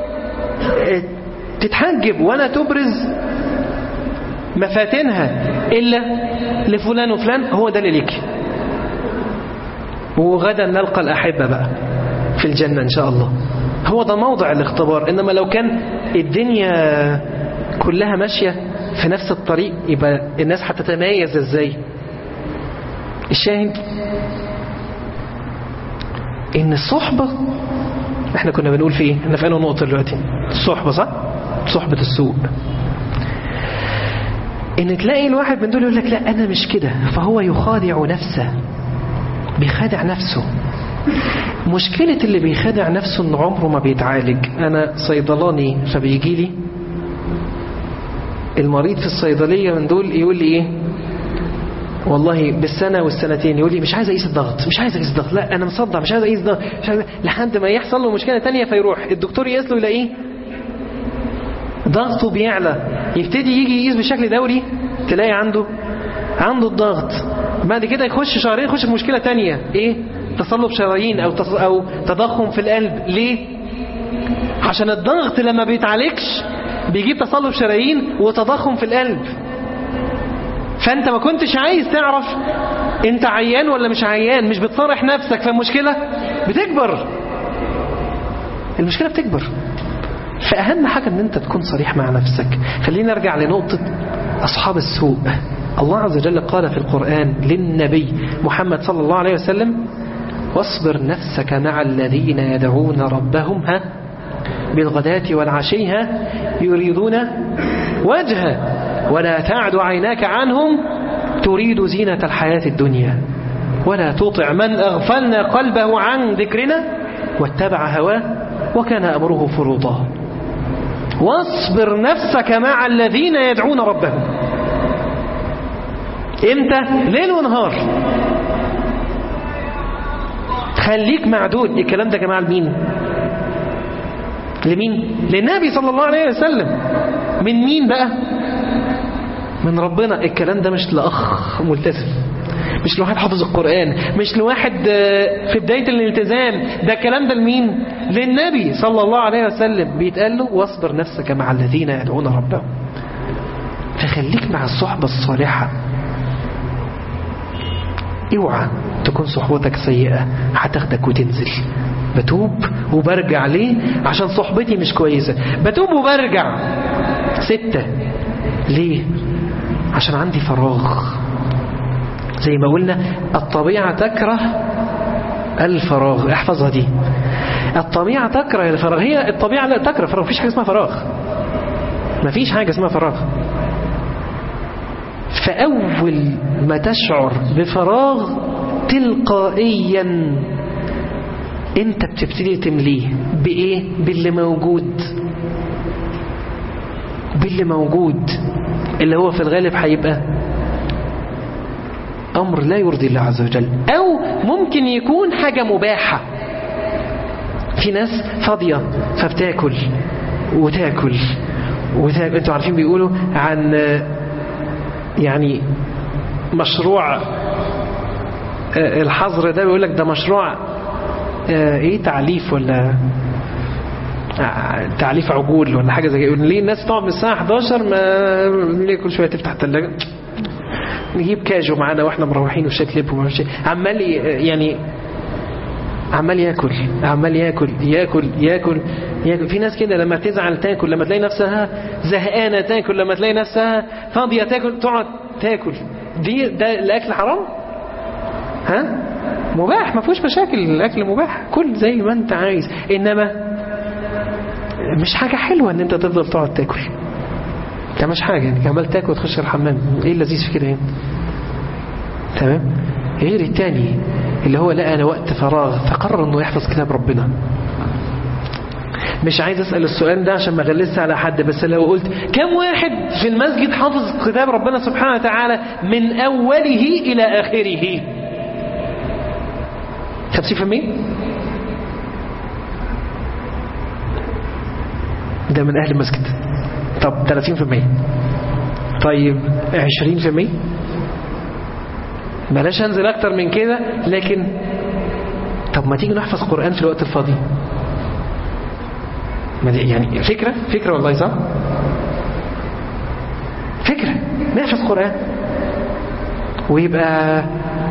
تتحجب ولا تبرز مفاتنها إلا لفلان وفلان هو ده اللي ليك وغدا نلقى الأحبة بقى في الجنة إن شاء الله هو ده موضع الاختبار إنما لو كان الدنيا كلها ماشية في نفس الطريق يبقى الناس هتتميز ازاي الشاهد ان الصحبة احنا كنا بنقول في ايه احنا في انه نقطة دلوقتي الصحبة صح صحبة السوء ان تلاقي الواحد من دول يقول لك لا انا مش كده فهو يخادع نفسه بيخادع نفسه مشكلة اللي بيخادع نفسه ان عمره ما بيتعالج انا صيدلاني فبيجي لي المريض في الصيدلية من دول يقول لي ايه والله بالسنة والسنتين يقول لي مش عايز اقيس الضغط مش عايز اقيس الضغط لا انا مصدع مش عايز اقيس الضغط مش عايز لحد ما يحصل له مشكلة تانية فيروح الدكتور يقيس له يلاقيه ضغطه بيعلى يبتدي يجي يقيس بشكل دوري تلاقي عنده عنده الضغط بعد كده يخش شهرين يخش في مشكلة تانية ايه تصلب شرايين او تص... او تضخم في القلب ليه عشان الضغط لما بيتعالجش بيجيب تصلب شرايين وتضخم في القلب فانت ما كنتش عايز تعرف انت عيان ولا مش عيان مش بتصارح نفسك فالمشكلة بتكبر المشكلة بتكبر فأهم حاجة ان انت تكون صريح مع نفسك خلينا نرجع لنقطة أصحاب السوء الله عز وجل قال في القرآن للنبي محمد صلى الله عليه وسلم واصبر نفسك مع الذين يدعون ربهم ها بالغداة والعشي ها يريدون وجهه ولا تعد عيناك عنهم تريد زينة الحياة الدنيا ولا تطع من أغفلنا قلبه عن ذكرنا واتبع هواه وكان أمره فرطا واصبر نفسك مع الذين يدعون ربهم امتى ليل ونهار خليك معدود الكلام ده يا جماعه لمين لمين للنبي صلى الله عليه وسلم من مين بقى من ربنا الكلام ده مش لأخ ملتزم مش لواحد حافظ القرآن مش لواحد في بداية الالتزام ده الكلام ده لمين للنبي صلى الله عليه وسلم بيتقال له واصبر نفسك مع الذين يدعون ربهم فخليك مع الصحبة الصالحة اوعى تكون صحبتك سيئة هتاخدك وتنزل بتوب وبرجع ليه عشان صحبتي مش كويسة بتوب وبرجع ستة ليه عشان عندي فراغ زي ما قلنا الطبيعة تكره الفراغ احفظها دي الطبيعة تكره الفراغ هي الطبيعة لا تكره فراغ مفيش حاجة اسمها فراغ مفيش حاجة اسمها فراغ فأول ما تشعر بفراغ تلقائيا انت بتبتدي تمليه بايه باللي موجود باللي موجود اللي هو في الغالب هيبقى امر لا يرضي الله عز وجل او ممكن يكون حاجة مباحة في ناس فاضية فبتاكل وتاكل وتاكل انتوا عارفين بيقولوا عن يعني مشروع الحظر ده بيقول لك ده مشروع ايه تعليف ولا تعليف عجول ولا حاجه زي كده ليه الناس تقعد من الساعه 11 ما ليه كل شويه تفتح الثلاجه نجيب كاجو معانا واحنا مروحين وشات لب ومش عمال يعني عمال ياكل عمال ياكل ياكل ياكل ياكل في ناس كده لما تزعل تاكل لما تلاقي نفسها زهقانه تاكل لما تلاقي نفسها فاضيه تاكل تقعد تاكل دي ده الاكل حرام ها مباح ما فيهوش مشاكل الاكل مباح كل زي ما انت عايز انما مش حاجه حلوه ان انت تفضل تقعد تاكل ده مش حاجه يعني عمال تاكل وتخش الحمام ايه اللذيذ في كده يعني تمام غير التاني اللي هو لقى أنا وقت فراغ فقرر أنه يحفظ كتاب ربنا مش عايز أسأل السؤال ده عشان ما غلس على حد بس لو قلت كم واحد في المسجد حافظ كتاب ربنا سبحانه وتعالى من أوله إلى آخره 50% ده من أهل المسجد طب 30% طيب 20% بلاش انزل اكتر من كده لكن طب ما تيجي نحفظ قرآن في الوقت الفاضي ما دي يعني فكرة فكرة والله صح فكرة نحفظ قرآن ويبقى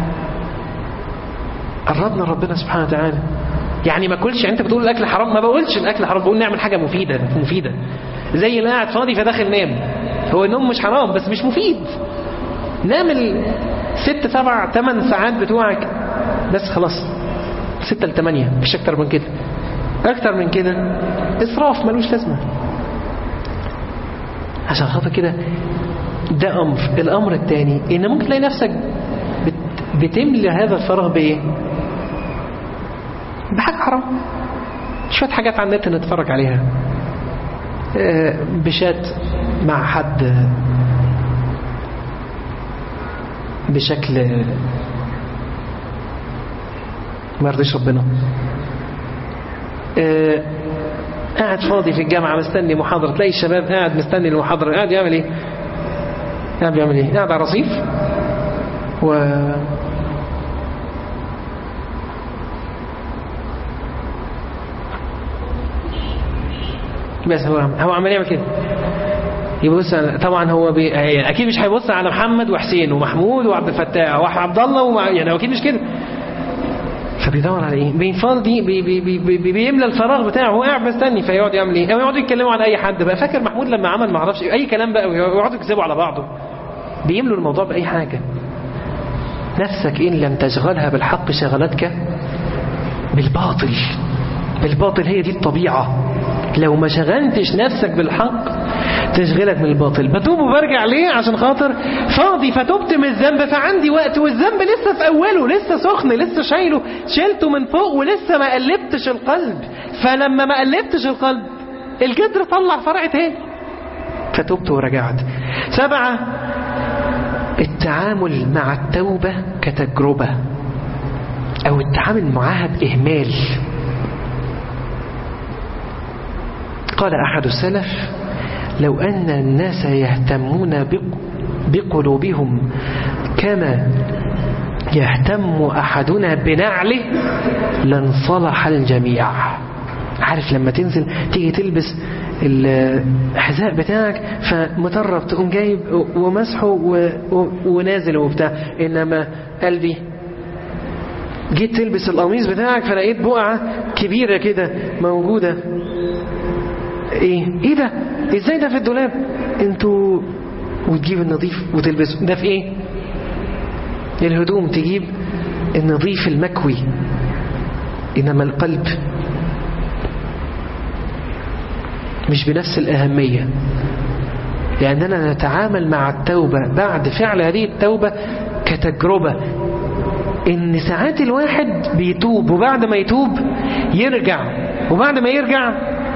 قربنا ربنا سبحانه وتعالى يعني ما كلش يعني انت بتقول الاكل حرام ما بقولش الاكل حرام بقول نعمل حاجة مفيدة مفيدة زي اللي قاعد فاضي فداخل نام هو النوم مش حرام بس مش مفيد نام ست سبع ثمان ساعات بتوعك بس خلاص ستة لثمانية مفيش أكتر من كده أكتر من كده إسراف ملوش لازمة عشان خاطر كده ده أمر الأمر الثاني إن ممكن تلاقي نفسك بت... بتملي هذا الفراغ بإيه بحاجة حرام شوية حاجات على النت نتفرج عليها بشات مع حد بشكل ما يرضيش ربنا آه قاعد فاضي في الجامعة مستني محاضرة تلاقي الشباب قاعد مستني المحاضرة قاعد يعمل ايه قاعد بيعمل ايه قاعد على الرصيف و بس هو هو عمال يعمل كده يبص طبعا هو بي... يعني اكيد مش هيبص على محمد وحسين ومحمود وعبد الفتاح وعبد الله ومع... يعني هو اكيد مش كده فبيدور على ايه بيفضي بي بي بي بي بيملى الفراغ بتاعه هو قاعد مستني فيقعد يعمل ايه او يقعدوا يتكلموا عن اي حد بقى فاكر محمود لما عمل ما اعرفش اي كلام بقى ويقعدوا يكذبوا على بعضه بيملوا الموضوع باي حاجه نفسك ان لم تشغلها بالحق شغلتك بالباطل بالباطل هي دي الطبيعه لو ما شغلتش نفسك بالحق تشغلك من الباطل بتوب وبرجع ليه عشان خاطر فاضي فتوبت من الذنب فعندي وقت والذنب لسه في اوله لسه سخن لسه شايله شيلته من فوق ولسه ما قلبتش القلب فلما ما قلبتش القلب الجدر طلع فرع تاني فتوبت ورجعت سبعة التعامل مع التوبة كتجربة او التعامل معها بإهمال قال أحد السلف لو أن الناس يهتمون بقلوبهم كما يهتم أحدنا بنعله لانصلح الجميع عارف لما تنزل تيجي تلبس الحذاء بتاعك فمطرب تقوم جايب ومسحه و... و... ونازل وبتاع انما قلبي جيت تلبس القميص بتاعك فلقيت بقعة كبيرة كده موجودة ايه ايه ده ازاي ده في الدولاب انتوا وتجيب النظيف وتلبسه ده في ايه الهدوم تجيب النظيف المكوي انما القلب مش بنفس الأهمية لأننا نتعامل مع التوبة بعد فعل هذه التوبة كتجربة إن ساعات الواحد بيتوب وبعد ما يتوب يرجع وبعد ما يرجع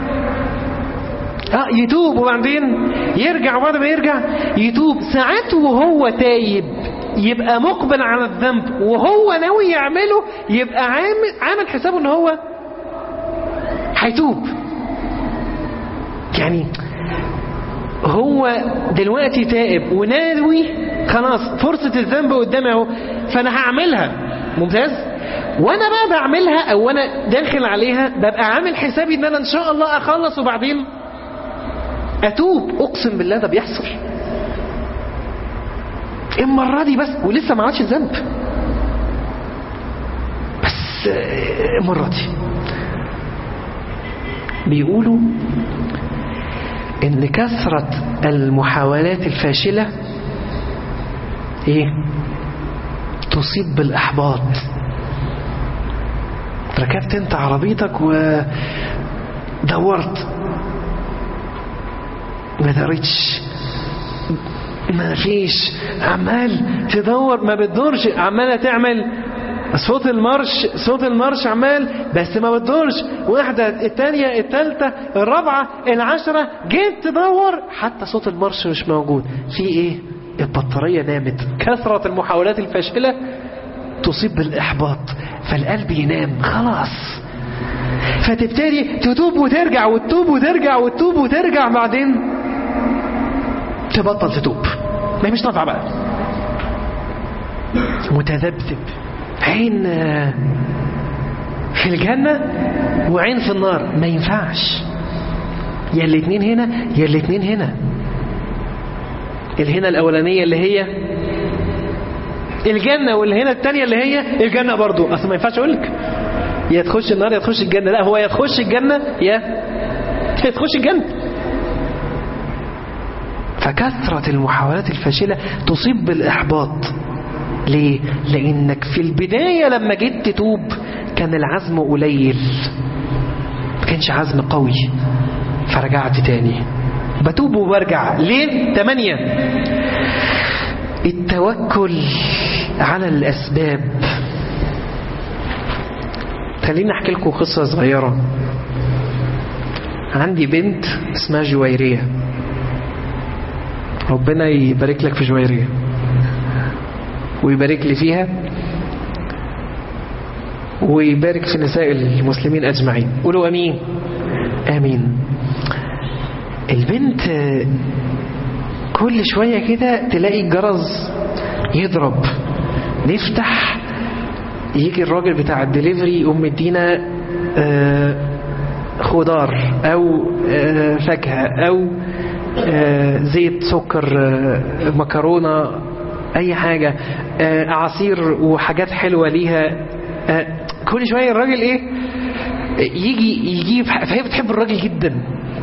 آه يتوب وبعدين يرجع وبعد ما يرجع يتوب ساعات وهو تايب يبقى مقبل على الذنب وهو ناوي يعمله يبقى عامل, عامل حسابه ان هو هيتوب يعني هو دلوقتي تائب وناوي خلاص فرصة الذنب قدامي اهو فانا هعملها ممتاز وانا بقى بعملها او انا داخل عليها ببقى عامل حسابي ان انا ان شاء الله اخلص وبعدين اتوب اقسم بالله ده بيحصل المرة دي بس ولسه ما عادش الذنب بس المرة دي بيقولوا ان كثرة المحاولات الفاشلة ايه تصيب بالاحباط ركبت انت عربيتك ودورت ما دريتش ما فيش عمال تدور ما بتدورش عمالة تعمل صوت المرش صوت المرش عمال بس ما بتدورش واحدة التانية التالتة الرابعة العشرة جيت تدور حتى صوت المرش مش موجود في ايه البطارية نامت كثرة المحاولات الفاشلة تصيب بالإحباط فالقلب ينام خلاص فتبتدي تتوب وترجع وتتوب وترجع وتتوب وترجع بعدين تبطل تتوب ما هي مش نافعة بقى متذبذب عين في الجنة وعين في النار ما ينفعش يا الاتنين هنا يا الاتنين هنا الهنا الأولانية اللي هي الجنة والهنا التانية اللي هي الجنة برضو أصلا ما ينفعش أقولك يا تخش النار يا تخش الجنة لا هو يا تخش الجنة يا يا تخش الجنة فكثرة المحاولات الفاشلة تصيب بالإحباط ليه؟ لأنك في البداية لما جيت تتوب كان العزم قليل ما كانش عزم قوي فرجعت تاني بتوب وبرجع ليه؟ تمانية التوكل على الأسباب خليني أحكي لكم قصة صغيرة عندي بنت اسمها جويرية ربنا يبارك لك في جويرية ويبارك لي فيها ويبارك في نساء المسلمين أجمعين قولوا أمين آمين البنت كل شوية كده تلاقي الجرس يضرب نفتح يجي الراجل بتاع الدليفري يقوم مدينا خضار أو فاكهة أو زيت سكر مكرونة أي حاجة أعاصير وحاجات حلوة ليها كل شوية الراجل إيه يجي يجيب فهي بتحب الراجل جدا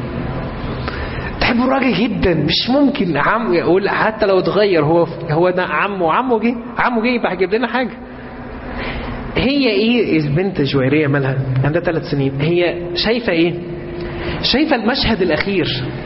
تحب الراجل جدا مش ممكن عم يقول حتى لو اتغير هو هو ده عمه عمه جه عمه جه يبقى هيجيب لنا حاجه هي ايه البنت جويريه مالها عندها ثلاث سنين هي شايفه ايه شايفه المشهد الاخير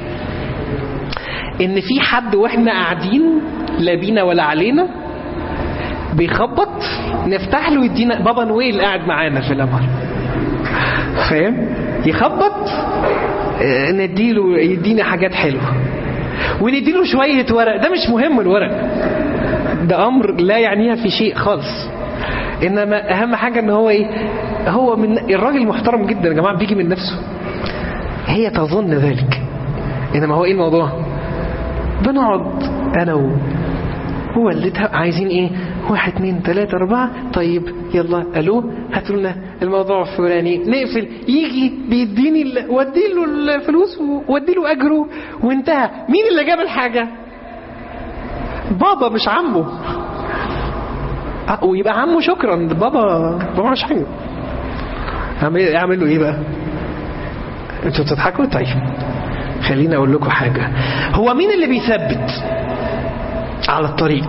ان في حد واحنا قاعدين لا بينا ولا علينا بيخبط نفتح له يدينا بابا نويل قاعد معانا في الامر فاهم يخبط نديله يدينا حاجات حلوه ونديله شويه ورق ده مش مهم الورق ده امر لا يعنيها في شيء خالص انما اهم حاجه ان هو ايه هو من الراجل محترم جدا يا جماعه بيجي من نفسه هي تظن ذلك انما هو ايه الموضوع بنقعد انا ووالدتها عايزين ايه واحد اتنين تلاتة أربعة طيب يلا ألو هاتوا لنا الموضوع الفلاني نقفل يجي بيديني ال- وديله الفلوس ووديله أجره وانتهى مين اللي جاب الحاجة بابا مش عمه أه، ويبقى عمه شكرا بابا بابا مش حاجة اعمل اعمل له ايه بقى انتوا بتضحكوا طيب خليني اقول لكم حاجه هو مين اللي بيثبت على الطريق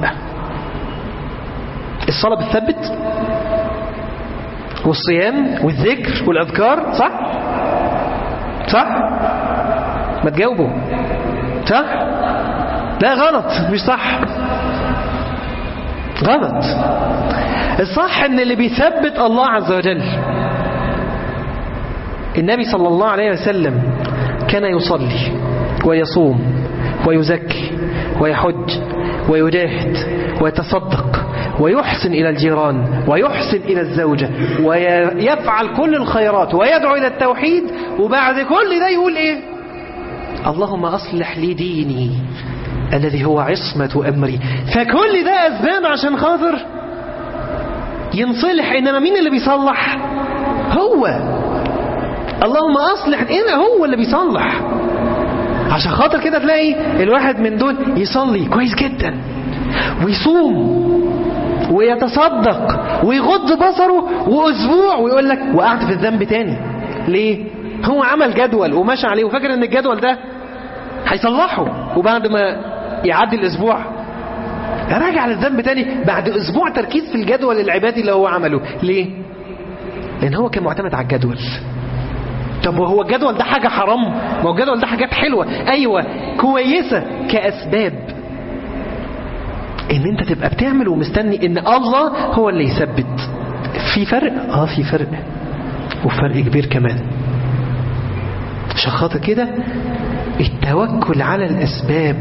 الصلاه بتثبت والصيام والذكر والاذكار صح صح ما تجاوبوا صح لا غلط مش صح غلط الصح ان اللي بيثبت الله عز وجل النبي صلى الله عليه وسلم كان يصلي ويصوم ويزكي ويحج ويجاهد ويتصدق ويحسن إلى الجيران ويحسن إلى الزوجة ويفعل كل الخيرات ويدعو إلى التوحيد وبعد كل ده يقول إيه اللهم أصلح لي ديني الذي هو عصمة أمري فكل ده أسباب عشان خاطر ينصلح إنما مين اللي بيصلح هو اللهم أصلح إيه هو اللي بيصلح عشان خاطر كده تلاقي الواحد من دول يصلي كويس جدا ويصوم ويتصدق ويغض بصره وأسبوع ويقول لك وقعت في الذنب تاني ليه؟ هو عمل جدول وماشي عليه وفاكر ان الجدول ده هيصلحه وبعد ما يعدي الاسبوع راجع للذنب تاني بعد اسبوع تركيز في الجدول العبادي اللي هو عمله ليه؟ لان هو كان معتمد على الجدول طب وهو الجدول ده حاجة حرام ما هو الجدول ده حاجات حلوة أيوة كويسة كأسباب إن أنت تبقى بتعمل ومستني إن الله هو اللي يثبت في فرق آه في فرق وفرق كبير كمان عشان خاطر كده التوكل على الأسباب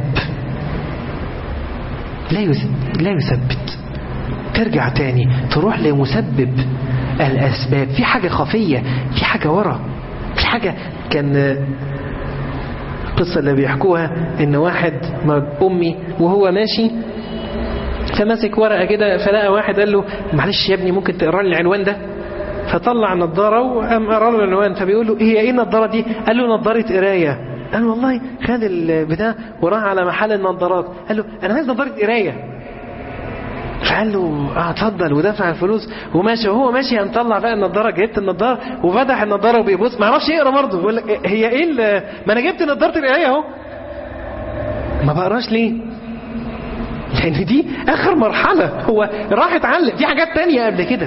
لا يث- لا يثبت ترجع تاني تروح لمسبب الأسباب في حاجة خفية في حاجة ورا في حاجة كان القصة اللي بيحكوها ان واحد مع أمي وهو ماشي فماسك ورقة كده فلقى واحد قال له معلش يا ابني ممكن تقرا لي العنوان ده فطلع النضارة وقام قرا له العنوان فبيقول له هي ايه النضارة دي قال له نضارة قراية قال والله خد البتاع وراح على محل النضارات قال له انا عايز نضارة قراية فقال له اه اتفضل ودفع الفلوس وماشي وهو ماشي قام طلع بقى النضاره جبت النضاره وفتح النضاره وبيبص ما يعرفش يقرا برضه بيقول لك إيه- هي ايه ال- ما انا جبت نضاره القرايه اهو ما بقراش ليه؟ لان دي اخر مرحله هو راح اتعلم في حاجات تانية قبل كده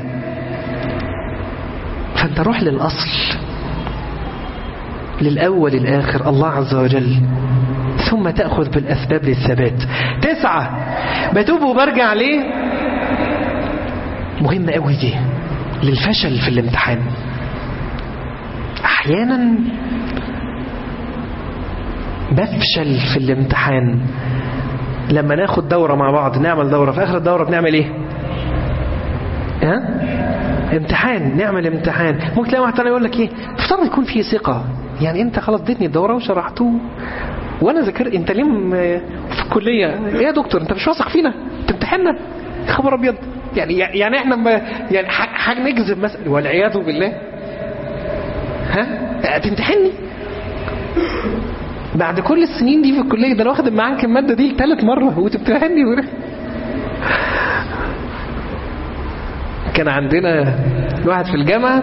فانت روح للاصل للاول الاخر الله عز وجل ثم تأخذ بالأسباب للثبات تسعة بتوب وبرجع ليه مهمة قوي دي للفشل في الامتحان أحيانا بفشل في الامتحان لما ناخد دورة مع بعض نعمل دورة في آخر الدورة بنعمل إيه ها امتحان نعمل امتحان ممكن تلاقي واحد تاني يقول لك ايه افترض يكون في ثقة يعني انت خلاص اديتني الدورة وشرحته وانا ذاكر انت ليه م- في الكلية ايه يا دكتور انت مش واثق فينا تمتحنا يا خبر ابيض يعني يعني احنا ما يعني ح- هنكذب مثلا والعياذ بالله ها تمتحني بعد كل السنين دي في الكلية ده انا واخد معاك المادة دي ثالث مرة وتمتحني ولا كان عندنا واحد في الجامعة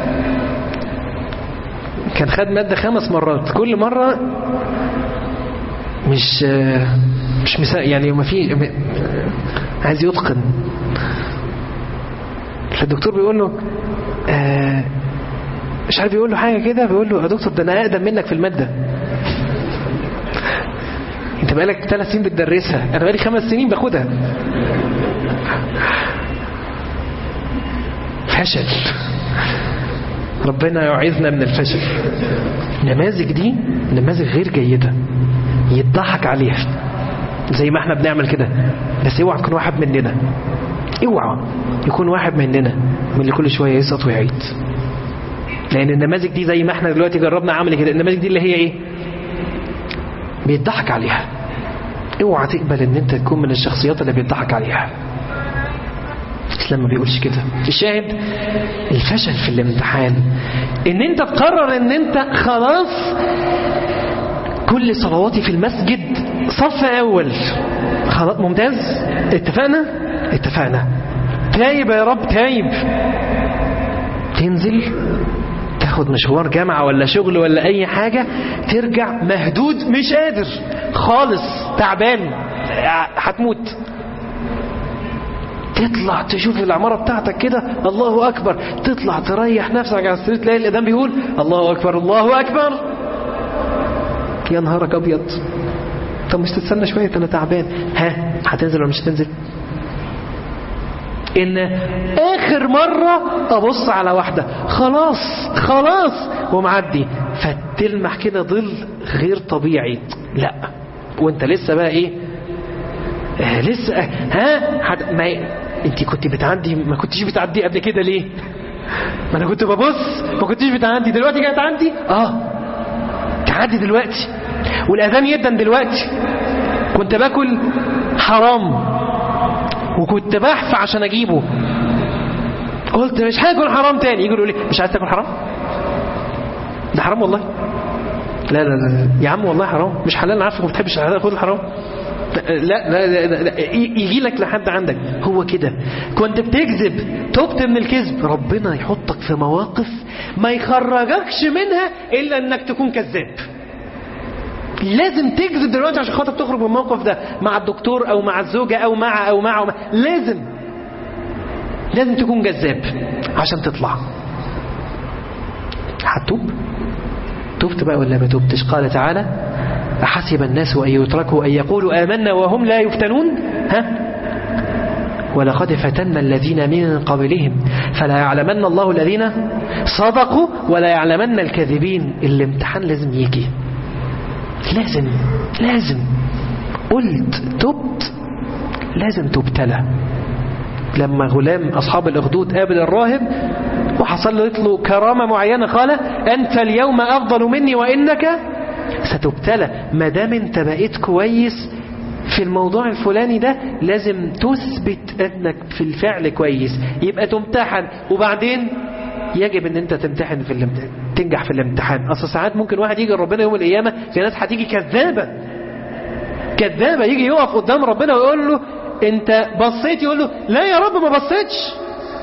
كان خد مادة خمس مرات كل مرة مش مش مسا يعني ما في م- عايز يتقن فالدكتور بيقول له آه مش عارف يقول له حاجة كده بيقول له يا دكتور ده أنا أقدم منك في المادة أنت بقالك ثلاث سنين بتدرسها أنا بقالي خمس سنين باخدها فشل ربنا يعيذنا من الفشل النماذج دي نماذج غير جيدة يضحك عليها زي ما احنا بنعمل كده بس اوعى تكون واحد مننا اوعى يكون واحد مننا من اللي كل شوية يسقط ويعيد لان النماذج دي زي ما احنا دلوقتي جربنا عمل كده النماذج دي اللي هي ايه بيضحك عليها اوعى تقبل ان انت تكون من الشخصيات اللي بيضحك عليها الإسلام ما بيقولش كده الشاهد الفشل في الامتحان ان انت تقرر ان انت خلاص كل صلواتي في المسجد صف اول خلاص ممتاز اتفقنا اتفقنا تايب يا رب تايب تنزل تاخد مشوار جامعة ولا شغل ولا أي حاجة ترجع مهدود مش قادر خالص تعبان هتموت تطلع تشوف العمارة بتاعتك كده الله أكبر تطلع تريح نفسك على السرير تلاقي الأذان بيقول الله أكبر الله أكبر يا نهارك أبيض طب مش تستنى شوية أنا تعبان ها هتنزل ولا مش هتنزل ان اخر مرة ابص على واحدة خلاص خلاص ومعدي فتلمح كده ظل غير طبيعي لا وانت لسه بقى ايه آه لسه آه ها حد ما انت كنت بتعدي ما كنتيش بتعدي قبل كده ليه ما انا كنت ببص ما كنتيش بتعدي دلوقتي جاي تعدي اه تعدي دلوقتي والاذان يدن دلوقتي كنت باكل حرام وكنت بحف عشان اجيبه قلت مش هاكل حرام تاني يقولوا لي مش عايز تاكل حرام ده حرام والله لا لا لا يا عم والله حرام مش حلال انا عارفك ما بتحبش تاكل الحرام لا لا, لا, لا, لا يجي لك لحد عندك هو كده كنت بتكذب تبت من الكذب ربنا يحطك في مواقف ما يخرجكش منها الا انك تكون كذاب لازم تكذب دلوقتي عشان خاطر تخرج من الموقف ده مع الدكتور او مع الزوجة او مع او مع, أو مع. لازم لازم تكون جذاب عشان تطلع هتوب تبت بقى ولا ما تبتش قال تعالى أحسب الناس أن يتركوا أن يقولوا آمنا وهم لا يفتنون ها ولقد فتنا الذين من قبلهم فلا يعلمن الله الذين صدقوا ولا يعلمن الكاذبين الامتحان لازم يجي لازم لازم قلت تبت لازم تبتلى لما غلام أصحاب الأخدود قابل الراهب وحصل له له كرامة معينة قال أنت اليوم أفضل مني وإنك ستبتلى ما دام أنت بقيت كويس في الموضوع الفلاني ده لازم تثبت أنك في الفعل كويس يبقى تمتحن وبعدين يجب ان انت تمتحن في الامتحان تنجح في الامتحان اصل ساعات ممكن واحد يجي ربنا يوم القيامه في ناس هتيجي كذابه كذابه يجي يقف قدام ربنا ويقول له انت بصيت يقول له لا يا رب ما بصيتش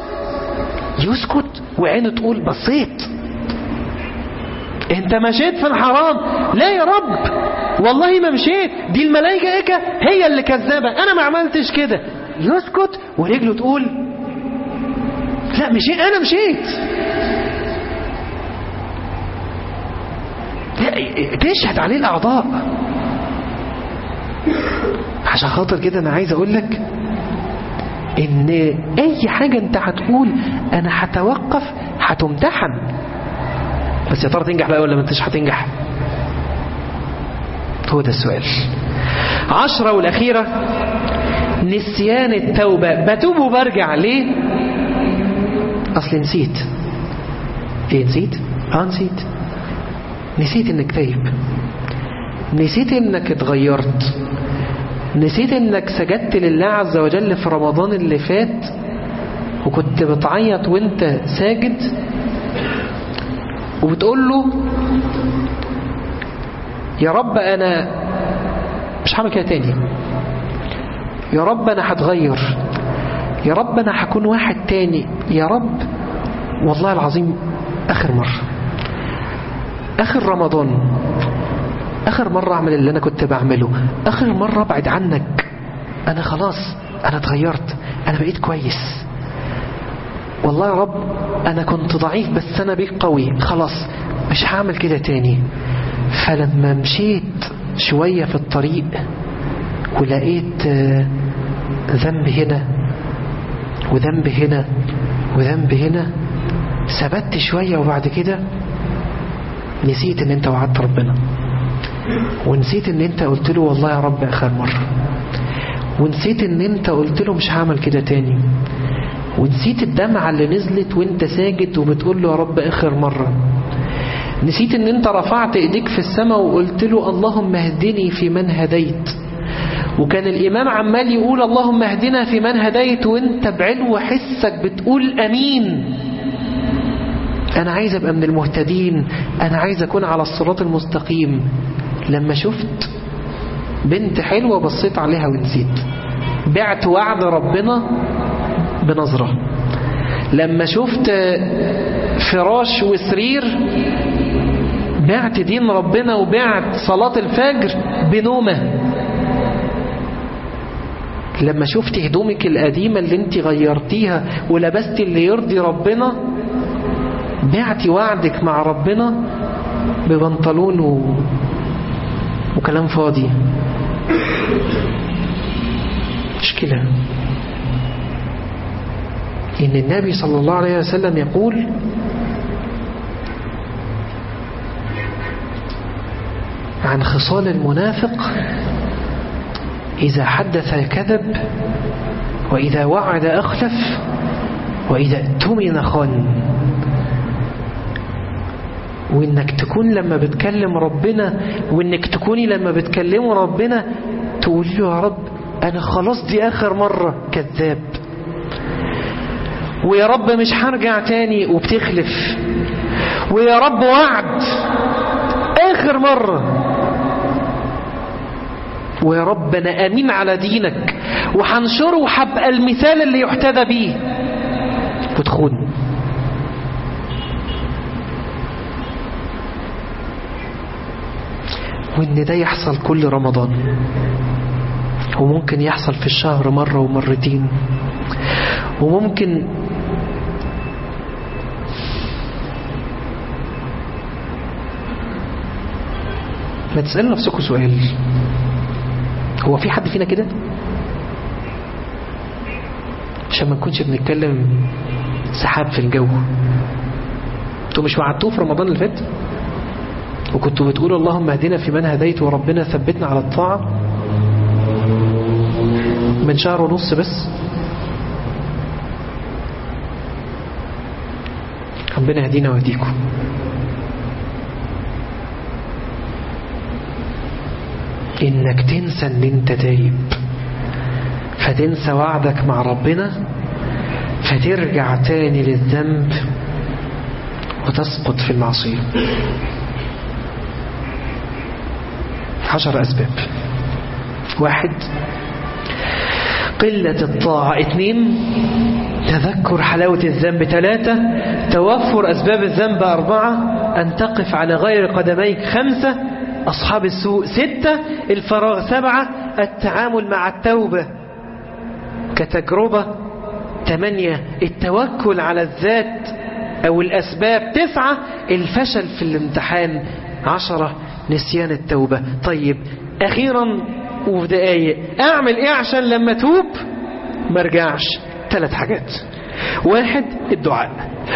يسكت وعينه تقول بصيت انت مشيت في الحرام لا يا رب والله ما مشيت دي الملائكه هي اللي كذابه انا ما عملتش كده يسكت ورجله تقول لا مشيت انا مشيت لا تشهد عليه الاعضاء عشان خاطر كده انا عايز اقول لك ان اي حاجة انت هتقول انا هتوقف هتمتحن بس يا ترى تنجح بقى ولا ما انتش هتنجح هو ده السؤال عشرة والاخيرة نسيان التوبة بتوب وبرجع ليه اصل نسيت ايه نسيت اه نسيت نسيت انك تايب نسيت انك اتغيرت نسيت انك سجدت لله عز وجل في رمضان اللي فات وكنت بتعيط وانت ساجد وبتقول له يا رب انا مش هعمل كده تاني يا رب انا هتغير يا رب انا هكون واحد تاني يا رب والله العظيم اخر مرة اخر رمضان اخر مرة اعمل اللي انا كنت بعمله اخر مرة ابعد عنك انا خلاص انا اتغيرت انا بقيت كويس والله يا رب انا كنت ضعيف بس انا بقيت قوي خلاص مش هعمل كده تاني فلما مشيت شوية في الطريق ولقيت ذنب هنا وذنب هنا وذنب هنا ثبت شوية وبعد كده نسيت ان انت وعدت ربنا ونسيت ان انت قلت له والله يا رب اخر مرة ونسيت ان انت قلت له مش هعمل كده تاني ونسيت الدمعة اللي نزلت وانت ساجد وبتقول له يا رب اخر مرة نسيت ان انت رفعت ايديك في السماء وقلت له اللهم اهدني في من هديت وكان الإمام عمال يقول اللهم اهدنا في من هديت وانت بعلو حسك بتقول أمين أنا عايز أبقى من المهتدين أنا عايز أكون على الصراط المستقيم لما شفت بنت حلوة بصيت عليها ونسيت بعت وعد ربنا بنظرة لما شفت فراش وسرير بعت دين ربنا وبعت صلاة الفجر بنومة لما شفت هدومك القديمة اللي انت غيرتيها ولبست اللي يرضي ربنا بعتي وعدك مع ربنا ببنطلون و... وكلام فاضي مشكلة إن النبي صلى الله عليه وسلم يقول عن خصال المنافق إذا حدث كذب وإذا وعد أخلف وإذا اؤتمن خان وإنك تكون لما بتكلم ربنا وإنك تكوني لما بتكلموا ربنا تقول له يا رب أنا خلاص دي آخر مرة كذاب ويا رب مش هرجع تاني وبتخلف ويا رب وعد آخر مرة ويا رب أنا أمين على دينك وحنشره وحبقى المثال اللي يحتذى بيه وتخون وإن ده يحصل كل رمضان وممكن يحصل في الشهر مرة ومرتين وممكن ما تسألوا نفسكم سؤال هو في حد فينا كده عشان ما نكونش بنتكلم سحاب في الجو انتوا مش وعدتوه في رمضان اللي فات وكنتوا بتقولوا اللهم اهدنا في من هديت وربنا ثبتنا على الطاعة من شهر ونص بس ربنا يهدينا ويهديكم انك تنسى ان انت تايب فتنسى وعدك مع ربنا فترجع تاني للذنب وتسقط في المعصية عشر أسباب واحد قلة الطاعة اثنين تذكر حلاوة الذنب ثلاثة توفر أسباب الذنب أربعة أن تقف على غير قدميك خمسة أصحاب السوء ستة الفراغ سبعة التعامل مع التوبة كتجربة ثمانية التوكل على الذات أو الأسباب تسعة الفشل في الامتحان عشرة نسيان التوبة طيب أخيرا وفي دقايق أعمل إيه عشان لما توب مرجعش ثلاث حاجات واحد الدعاء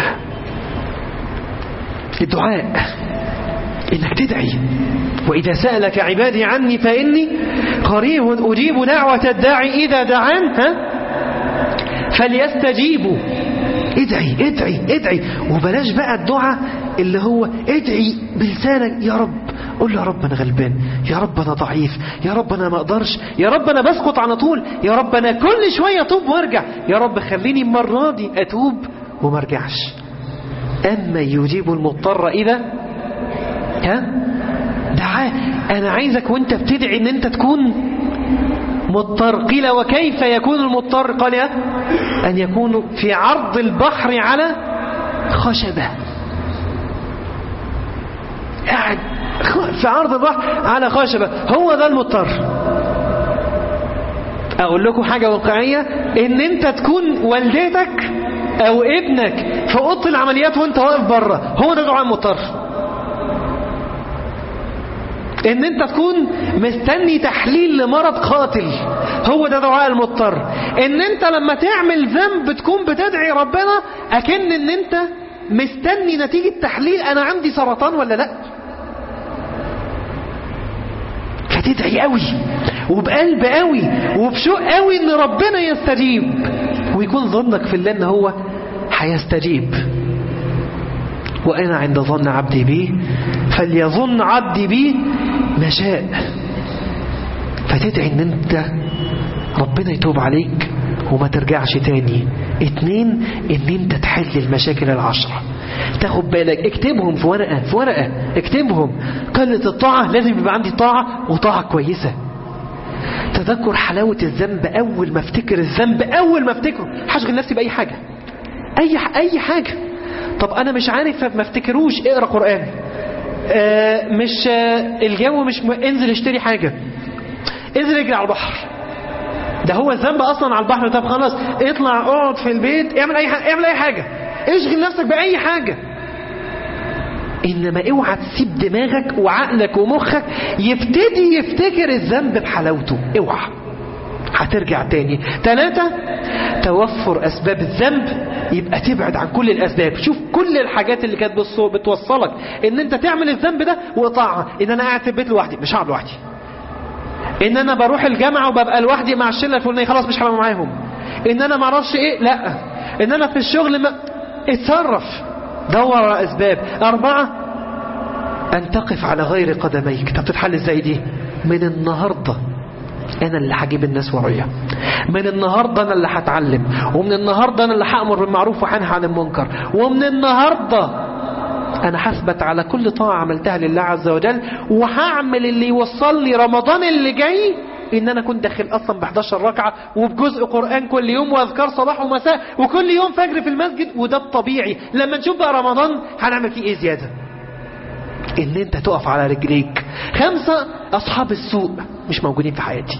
الدعاء إنك تدعي وإذا سألك عبادي عني فإني قريب أجيب دعوة الداعي إذا دعان ها فليستجيبوا ادعي ادعي ادعي وبلاش بقى الدعاء اللي هو ادعي بلسانك يا رب قول له يا رب انا غلبان يا رب انا ضعيف يا رب انا ما اقدرش يا رب انا بسقط على طول يا رب انا كل شويه اتوب وارجع يا رب خليني المره دي اتوب وما ارجعش اما يجيب المضطر اذا ها دعاه انا عايزك وانت بتدعي ان انت تكون مضطر قيل وكيف يكون المضطر قال يا أن يكون في عرض البحر على خشبة قاعد في عرض البحر على خشبة هو ده المضطر أقول لكم حاجة واقعية إن أنت تكون والدتك أو ابنك في أوضة العمليات وأنت واقف بره هو ده دعاء المضطر ان انت تكون مستني تحليل لمرض قاتل هو ده دعاء المضطر ان انت لما تعمل ذنب تكون بتدعي ربنا اكن ان انت مستني نتيجة تحليل انا عندي سرطان ولا لا فتدعي قوي وبقلب قوي وبشوق قوي ان ربنا يستجيب ويكون ظنك في الله ان هو هيستجيب وأنا عند ظن عبدي بي فليظن عبدي بي ما شاء فتدعي ان انت ربنا يتوب عليك وما ترجعش تاني اتنين ان انت تحل المشاكل العشرة تاخد بالك اكتبهم في ورقة في ورقة اكتبهم قلة الطاعة لازم يبقى عندي طاعة وطاعة كويسة تذكر حلاوة الذنب أول ما افتكر الذنب أول ما افتكره هشغل نفسي بأي حاجة أي أي حاجة طب أنا مش عارف ما افتكروش اقرأ قرآن آه مش آه الجو مش م... انزل اشتري حاجة انزل اجري على البحر ده هو الذنب اصلا على البحر طب خلاص اطلع اقعد في البيت اعمل اي حاجة اعمل اي حاجة اشغل نفسك بأي حاجة انما اوعى تسيب دماغك وعقلك ومخك يبتدي يفتكر الذنب بحلاوته اوعى هترجع تاني ثلاثة توفر أسباب الذنب يبقى تبعد عن كل الأسباب شوف كل الحاجات اللي كانت بتوصلك ان انت تعمل الذنب ده وقطعها ان انا قاعد في البيت لوحدي مش هقعد لوحدي ان انا بروح الجامعة وببقى لوحدي مع الشلة الفلانية خلاص مش هبقى معاهم ان انا ما اعرفش ايه لا ان انا في الشغل ما اتصرف دور على اسباب اربعة ان تقف على غير قدميك طب تتحل ازاي دي من النهاردة انا اللي هجيب الناس ورايا من النهاردة انا اللي هتعلم ومن النهاردة انا اللي هأمر بالمعروف وهنهى عن المنكر ومن النهاردة انا هثبت على كل طاعة عملتها لله عز وجل وهعمل اللي يوصل لي رمضان اللي جاي ان انا كنت داخل اصلا ب 11 ركعة وبجزء قرآن كل يوم واذكار صباح ومساء وكل يوم فجر في المسجد وده الطبيعي لما نشوف بقى رمضان هنعمل فيه ايه زيادة ان انت تقف على رجليك خمسة اصحاب السوء مش موجودين في حياتي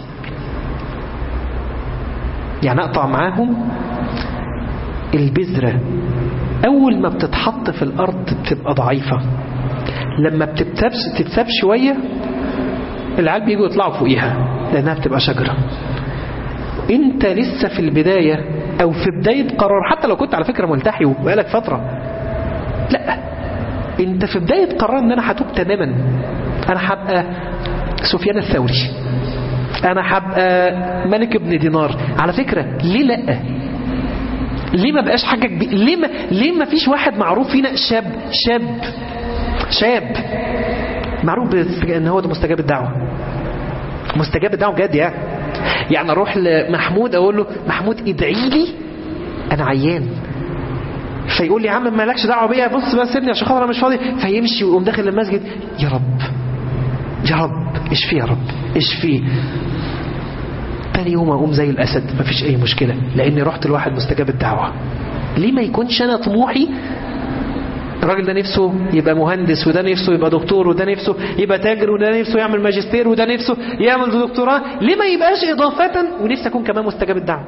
يعني اقطع معاهم البذرة اول ما بتتحط في الارض بتبقى ضعيفة لما بتتساب تتساب شوية العيال بيجوا يطلعوا فوقيها لانها بتبقى شجرة انت لسه في البداية او في بداية قرار حتى لو كنت على فكرة ملتحي وبقالك فترة لا انت في بداية قرار ان انا هتوب تماما انا هبقى سفيان الثوري انا هبقى ملك ابن دينار على فكرة ليه لا ليه ما بقاش حاجة كبيرة ليه ما, ليه ما فيش واحد معروف فينا شاب شاب شاب معروف ان هو ده مستجاب الدعوة مستجاب الدعوة بجد يعني يعني اروح لمحمود اقول له محمود ادعي لي انا عيان فيقول لي يا عم مالكش دعوه بيا بص بس سيبني عشان خاطر انا مش فاضي فيمشي ويقوم داخل المسجد يا رب يا رب اشفي يا رب اشفي تاني يوم اقوم زي الاسد مفيش اي مشكله لاني رحت لواحد مستجاب الدعوه ليه ما يكونش انا طموحي الراجل ده نفسه يبقى مهندس وده نفسه يبقى دكتور وده نفسه يبقى تاجر وده نفسه يعمل ماجستير وده نفسه يعمل دكتوراه ليه ما يبقاش إضافة ونفسي أكون كمان مستجاب الدعوة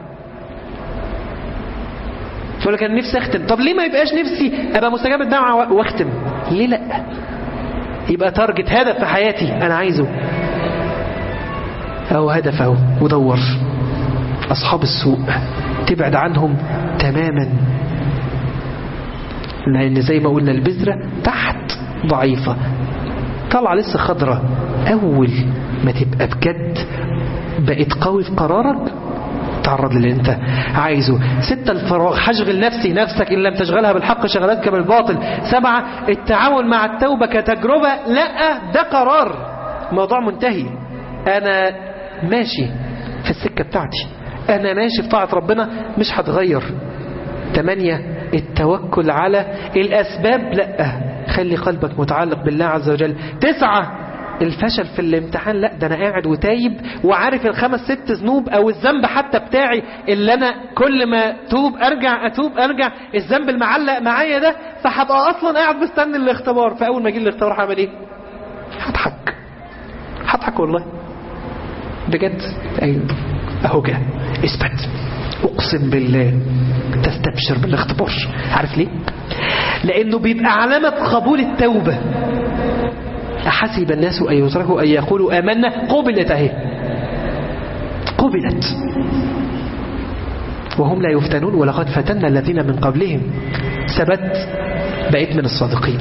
تقول لك أنا نفسي أختم طب ليه ما يبقاش نفسي أبقى مستجاب الدعوة وأختم ليه لا يبقى تارجت هدف في حياتي أنا عايزه أو هدف أهو ودور أصحاب السوء تبعد عنهم تماما لأن زي ما قلنا البذرة تحت ضعيفة طلع لسه خضرة أول ما تبقى بجد بقت قوي في قرارك تعرض للي انت عايزه ستة الفراغ هشغل نفسي نفسك إن لم تشغلها بالحق شغلتك بالباطل سبعة التعاون مع التوبة كتجربة لا ده قرار موضوع منتهي أنا ماشي في السكة بتاعتي أنا ماشي في طاعة ربنا مش هتغير ثمانية التوكل على الأسباب لا خلي قلبك متعلق بالله عز وجل تسعة الفشل في الامتحان لا ده انا قاعد وتايب وعارف الخمس ست ذنوب او الذنب حتى بتاعي اللي انا كل ما توب ارجع اتوب ارجع الذنب المعلق معايا ده فهبقى اصلا قاعد مستني الاختبار فاول ما يجي الاختبار هعمل ايه هضحك هضحك والله بجد ايوه اهو جه اثبت اقسم بالله تستبشر بالاختبار عارف ليه لانه بيبقى علامة قبول التوبة أحسب الناس أن يتركوا أن يقولوا آمنا قبلت أهي قبلت وهم لا يفتنون ولقد فتنا الذين من قبلهم ثبت بقيت من الصادقين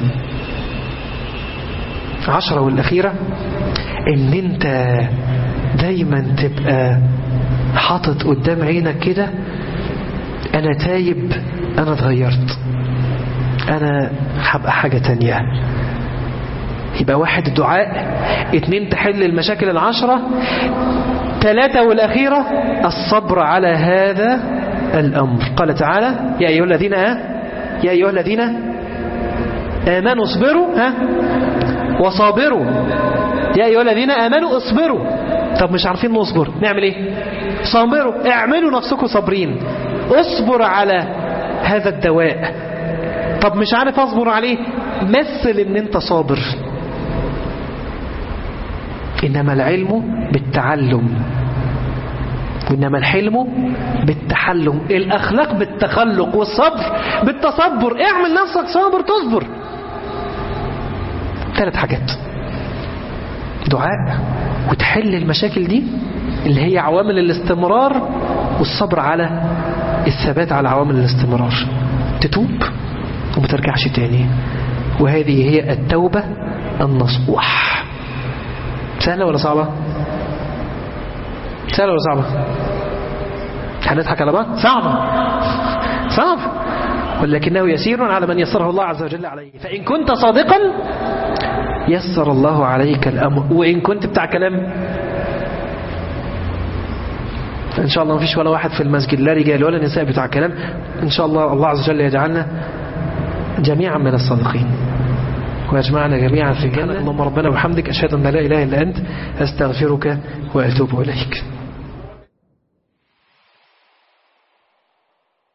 عشرة والأخيرة ان انت دايما تبقى حاطط قدام عينك كده انا تايب انا اتغيرت انا هبقى حاجة تانية يبقى واحد الدعاء اتنين تحل المشاكل العشرة ثلاثة والأخيرة الصبر على هذا الأمر قال تعالى يا أيها الذين آه يا أيها الذين آمنوا اصبروا ها وصابروا يا أيها الذين آمنوا اصبروا طب مش عارفين نصبر نعمل ايه صابروا اعملوا نفسكم صابرين اصبر على هذا الدواء طب مش عارف اصبر عليه مثل ان انت صابر انما العلم بالتعلم وإنما الحلم بالتحلم الأخلاق بالتخلق والصبر بالتصبر اعمل نفسك صابر تصبر ثلاث حاجات دعاء وتحل المشاكل دي اللي هي عوامل الاستمرار والصبر على الثبات على عوامل الاستمرار تتوب وما ترجعش تاني وهذه هي التوبة النصوح سهلة ولا صعبة سهلة ولا صعبة هنضحك على بعض صعبة صعب ولكنه يسير على من يسره الله عز وجل عليه فإن كنت صادقا يسر الله عليك الأمر وإن كنت بتاع كلام إن شاء الله ما فيش ولا واحد في المسجد لا رجال ولا نساء بتاع كلام إن شاء الله الله عز وجل يجعلنا جميعا من الصادقين ويجمعنا جميعا في الجنة اللهم ربنا وبحمدك أشهد أن لا إله إلا أنت أستغفرك وأتوب إليك